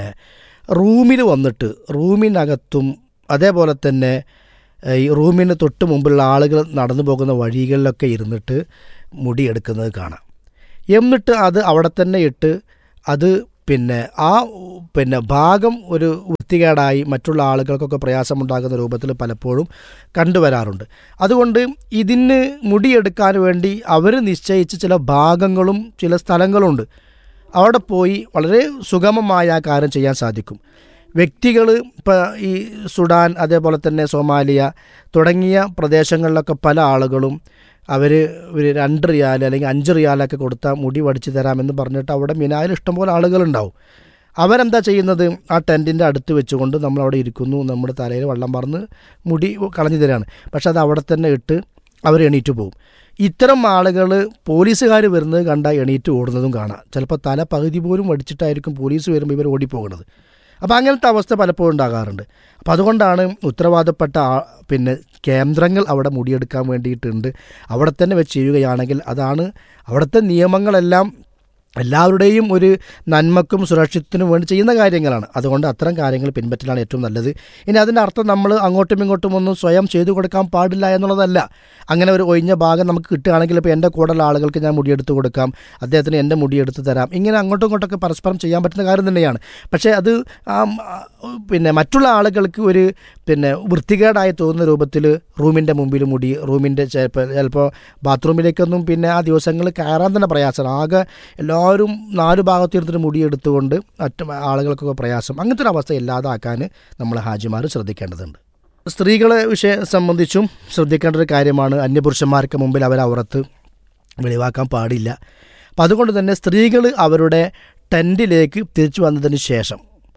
റൂമിൽ വന്നിട്ട് റൂമിനകത്തും അതേപോലെ തന്നെ ഏഹ്, ഈ റൂമിന് തൊട്ട് മുമ്പുള്ള ആളുകൾ നടന്നു പോകുന്ന വഴികളിലൊക്കെ ഇരുന്നിട്ട് മുടി എടുക്കുന്നത് കാണാം എന്നിട്ട് അത് അവിടെ തന്നെ ഇട്ട് അത് പിന്നെ ആ പിന്നെ ഭാഗം ഒരു വൃത്തികേടായി മറ്റുള്ള ആളുകൾക്കൊക്കെ പ്രയാസമുണ്ടാകുന്ന രൂപത്തിൽ പലപ്പോഴും കണ്ടുവരാറുണ്ട് അതുകൊണ്ട് ഇതിന് മുടിയെടുക്കാൻ വേണ്ടി അവർ നിശ്ചയിച്ച ചില ഭാഗങ്ങളും ചില സ്ഥലങ്ങളുണ്ട് അവിടെ പോയി വളരെ സുഗമമായ ആ കാര്യം ചെയ്യാൻ സാധിക്കും വ്യക്തികൾ ഇപ്പോൾ ഈ സുഡാൻ അതേപോലെ തന്നെ സോമാലിയ തുടങ്ങിയ പ്രദേശങ്ങളിലൊക്കെ പല ആളുകളും അവർ ഒരു രണ്ട് റിയാൽ അല്ലെങ്കിൽ അഞ്ച് റിയാലൊക്കെ കൊടുത്താൽ മുടി വടിച്ചു തരാമെന്ന് പറഞ്ഞിട്ട് അവിടെ മിനായിൽ ഇഷ്ടംപോലെ ആളുകളുണ്ടാവും അവരെന്താ ചെയ്യുന്നത് ആ ടെൻറ്റിൻ്റെ അടുത്ത് വെച്ചുകൊണ്ട് നമ്മൾ അവിടെ ഇരിക്കുന്നു നമ്മുടെ തലയിൽ വെള്ളം പറന്ന് മുടി കളഞ്ഞു തരാണ് പക്ഷെ അത് അവിടെ തന്നെ ഇട്ട് അവർ എണീറ്റ് പോകും ഇത്തരം ആളുകൾ പോലീസുകാർ വരുന്നത് കണ്ടാൽ എണീറ്റ് ഓടുന്നതും കാണാം ചിലപ്പോൾ തല പകുതി പോലും വടിച്ചിട്ടായിരിക്കും പോലീസ് വരുമ്പോൾ ഇവർ ഓടിപ്പോകുന്നത് അപ്പോൾ അങ്ങനത്തെ അവസ്ഥ പലപ്പോഴും ഉണ്ടാകാറുണ്ട് അപ്പോൾ അതുകൊണ്ടാണ് ഉത്തരവാദപ്പെട്ട ആ- പിന്നെ കേന്ദ്രങ്ങൾ അവിടെ മുടിയെടുക്കാൻ വേണ്ടിയിട്ടുണ്ട് അവിടെ തന്നെ വെച്ച് ചെയ്യുകയാണെങ്കിൽ അതാണ് അവിടുത്തെ നിയമങ്ങളെല്ലാം എല്ലാവരുടെയും ഒരു നന്മക്കും സുരക്ഷിതത്തിനും വേണ്ടി ചെയ്യുന്ന കാര്യങ്ങളാണ് അതുകൊണ്ട് അത്തരം കാര്യങ്ങൾ പിൻപറ്റലാണ് ഏറ്റവും നല്ലത് ഇനി അതിൻ്റെ അർത്ഥം നമ്മൾ അങ്ങോട്ടും ഇങ്ങോട്ടും ഒന്നും സ്വയം ചെയ്തു കൊടുക്കാൻ പാടില്ല എന്നുള്ളതല്ല അങ്ങനെ ഒരു ഒഴിഞ്ഞ ഭാഗം നമുക്ക് കിട്ടുകയാണെങ്കിൽ ഇപ്പോൾ എൻ്റെ കൂടെയുള്ള ആളുകൾക്ക് ഞാൻ മുടിയെടുത്ത് കൊടുക്കാം അദ്ദേഹത്തിന് എൻ്റെ മുടിയെടുത്ത് തരാം ഇങ്ങനെ അങ്ങോട്ടും ഇങ്ങോട്ടൊക്കെ പരസ്പരം ചെയ്യാൻ പറ്റുന്ന കാര്യം തന്നെയാണ് പക്ഷേ അത് ആ, ആ, പിന്നെ മറ്റുള്ള ആളുകൾക്ക് ഒരു പിന്നെ വൃത്തികേടായി തോന്നുന്ന രൂപത്തിൽ റൂമിൻ്റെ മുമ്പിൽ മുടി റൂമിൻ്റെ ചിലപ്പോൾ ചിലപ്പോൾ ബാത്റൂമിലേക്കൊന്നും പിന്നെ ആ ദിവസങ്ങൾ കയറാൻ തന്നെ പ്രയാസമാണ് ആകെ എല്ലാവരും നാല് ഭാഗത്ത് ഇരുന്നിട്ട് മുടി എടുത്തുകൊണ്ട് മറ്റു ആളുകൾക്കൊക്കെ പ്രയാസം അങ്ങനത്തെ ഒരു അവസ്ഥ ഇല്ലാതാക്കാൻ നമ്മൾ ഹാജിമാർ ശ്രദ്ധിക്കേണ്ടതുണ്ട് സ്ത്രീകളെ വിഷയം സംബന്ധിച്ചും ശ്രദ്ധിക്കേണ്ട ഒരു കാര്യമാണ് അന്യപുരുഷന്മാർക്ക് മുമ്പിൽ അവർ അവറത്ത് വെളിവാക്കാൻ പാടില്ല അപ്പം അതുകൊണ്ട് തന്നെ സ്ത്രീകൾ അവരുടെ ടെൻറ്റിലേക്ക് തിരിച്ചു വന്നതിന് ശേഷം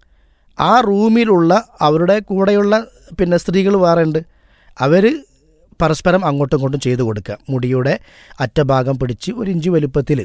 ആ റൂമിലുള്ള അവരുടെ കൂടെയുള്ള പിന്നെ സ്ത്രീകൾ വേറെ ഉണ്ട് അവർ പരസ്പരം അങ്ങോട്ടും ഇങ്ങോട്ടും ചെയ്തു കൊടുക്കുക മുടിയുടെ അറ്റഭാഗം പിടിച്ച് ഒരു ഇഞ്ച് വലുപ്പത്തിൽ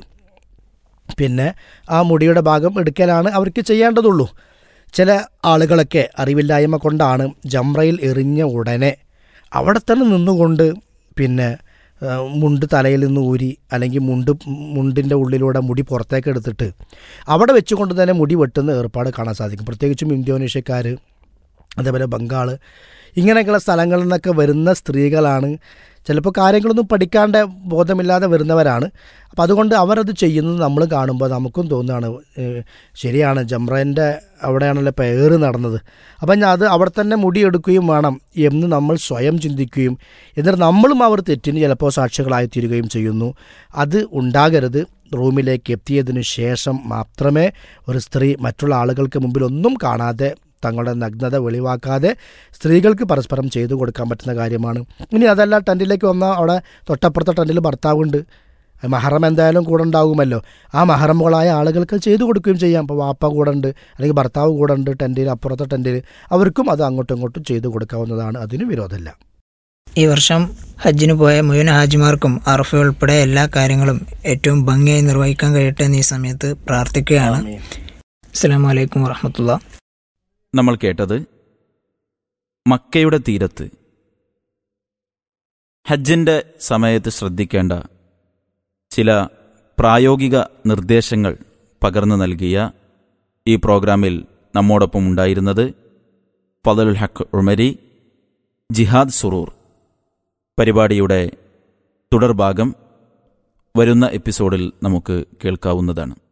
പിന്നെ ആ മുടിയുടെ ഭാഗം എടുക്കലാണ് അവർക്ക് ചെയ്യേണ്ടതുള്ളൂ ചില ആളുകളൊക്കെ അറിവില്ലായ്മ കൊണ്ടാണ് ജംറയിൽ എറിഞ്ഞ ഉടനെ അവിടെ തന്നെ നിന്നുകൊണ്ട് പിന്നെ ആ, മുണ്ട് തലയിൽ നിന്ന് ഊരി അല്ലെങ്കിൽ മുണ്ട് മുണ്ടിൻ്റെ ഉള്ളിലൂടെ മുടി പുറത്തേക്ക് എടുത്തിട്ട് അവിടെ വെച്ചുകൊണ്ട് തന്നെ മുടി വെട്ടുന്ന ഏർപ്പാട് കാണാൻ സാധിക്കും പ്രത്യേകിച്ചും ഇന്തോനേഷ്യക്കാർ അതേപോലെ ബംഗാൾ ഇങ്ങനെയൊക്കെയുള്ള സ്ഥലങ്ങളിൽ നിന്നൊക്കെ വരുന്ന സ്ത്രീകളാണ് ചിലപ്പോൾ കാര്യങ്ങളൊന്നും പഠിക്കാണ്ട് ബോധമില്ലാതെ വരുന്നവരാണ് അപ്പോൾ അതുകൊണ്ട് അവരത് ചെയ്യുന്നത് നമ്മൾ കാണുമ്പോൾ നമുക്കും തോന്നുകയാണ് ഏഹ്, ശരിയാണ് ജംറേൻ്റെ അവിടെയാണല്ലോ ഇപ്പോൾ ഏറ് നടന്നത് അപ്പം ഞാൻ അത് അവിടെ തന്നെ മുടിയെടുക്കുകയും വേണം എന്ന് നമ്മൾ സ്വയം ചിന്തിക്കുകയും എന്നിട്ട് നമ്മളും അവർ തെറ്റിന് ചിലപ്പോൾ സാക്ഷികളായി തീരുകയും ചെയ്യുന്നു അത് ഉണ്ടാകരുത് റൂമിലേക്ക് എത്തിയതിനു ശേഷം മാത്രമേ ഒരു സ്ത്രീ മറ്റുള്ള ആളുകൾക്ക് മുമ്പിൽ ഒന്നും കാണാതെ തങ്ങളുടെ നഗ്നത വെളിവാക്കാതെ സ്ത്രീകൾക്ക് പരസ്പരം ചെയ്തു കൊടുക്കാൻ പറ്റുന്ന കാര്യമാണ് ഇനി അതല്ല ടെൻറ്റിലേക്ക് വന്നാൽ അവിടെ തൊട്ടപ്പുറത്തെ ടെൻറ്റിൽ ഭർത്താവുണ്ട് മഹറം എന്തായാലും കൂടെ ഉണ്ടാകുമല്ലോ ആ മഹറമുകളായ ആളുകൾക്ക് ചെയ്തു കൊടുക്കുകയും ചെയ്യാം ഇപ്പോൾ വാപ്പ കൂടെ ഉണ്ട് അല്ലെങ്കിൽ ഭർത്താവ് കൂടെ ഉണ്ട് ടെൻറ്റിൽ അപ്പുറത്തെ ടെൻറ്റിൽ അവർക്കും അത് അങ്ങോട്ടും ഇങ്ങോട്ടും ചെയ്തു കൊടുക്കാവുന്നതാണ് അതിന് വിരോധമില്ല ഈ വർഷം ഹജ്ജിന് പോയ മുഴുവൻ ഹാജിമാർക്കും അറഫ ഉൾപ്പെടെ എല്ലാ കാര്യങ്ങളും ഏറ്റവും ഭംഗിയായി നിർവഹിക്കാൻ കഴിയട്ടെ എന്ന് ഈ സമയത്ത് പ്രാർത്ഥിക്കുകയാണ് അസ്സാം വലൈക്കും വാഹമത്തുള്ള നമ്മൾ കേട്ടത് മക്കയുടെ തീരത്ത് ഹജ്ജിന്റെ സമയത്ത് ശ്രദ്ധിക്കേണ്ട ചില പ്രായോഗിക നിർദ്ദേശങ്ങൾ പകർന്നു നൽകിയ ഈ പ്രോഗ്രാമിൽ നമ്മോടൊപ്പം ഉണ്ടായിരുന്നത് ഫതലുൽ ഹക്ക് ഉമരി ജിഹാദ് സുറൂർ പരിപാടിയുടെ തുടർഭാഗം വരുന്ന എപ്പിസോഡിൽ നമുക്ക് കേൾക്കാവുന്നതാണ്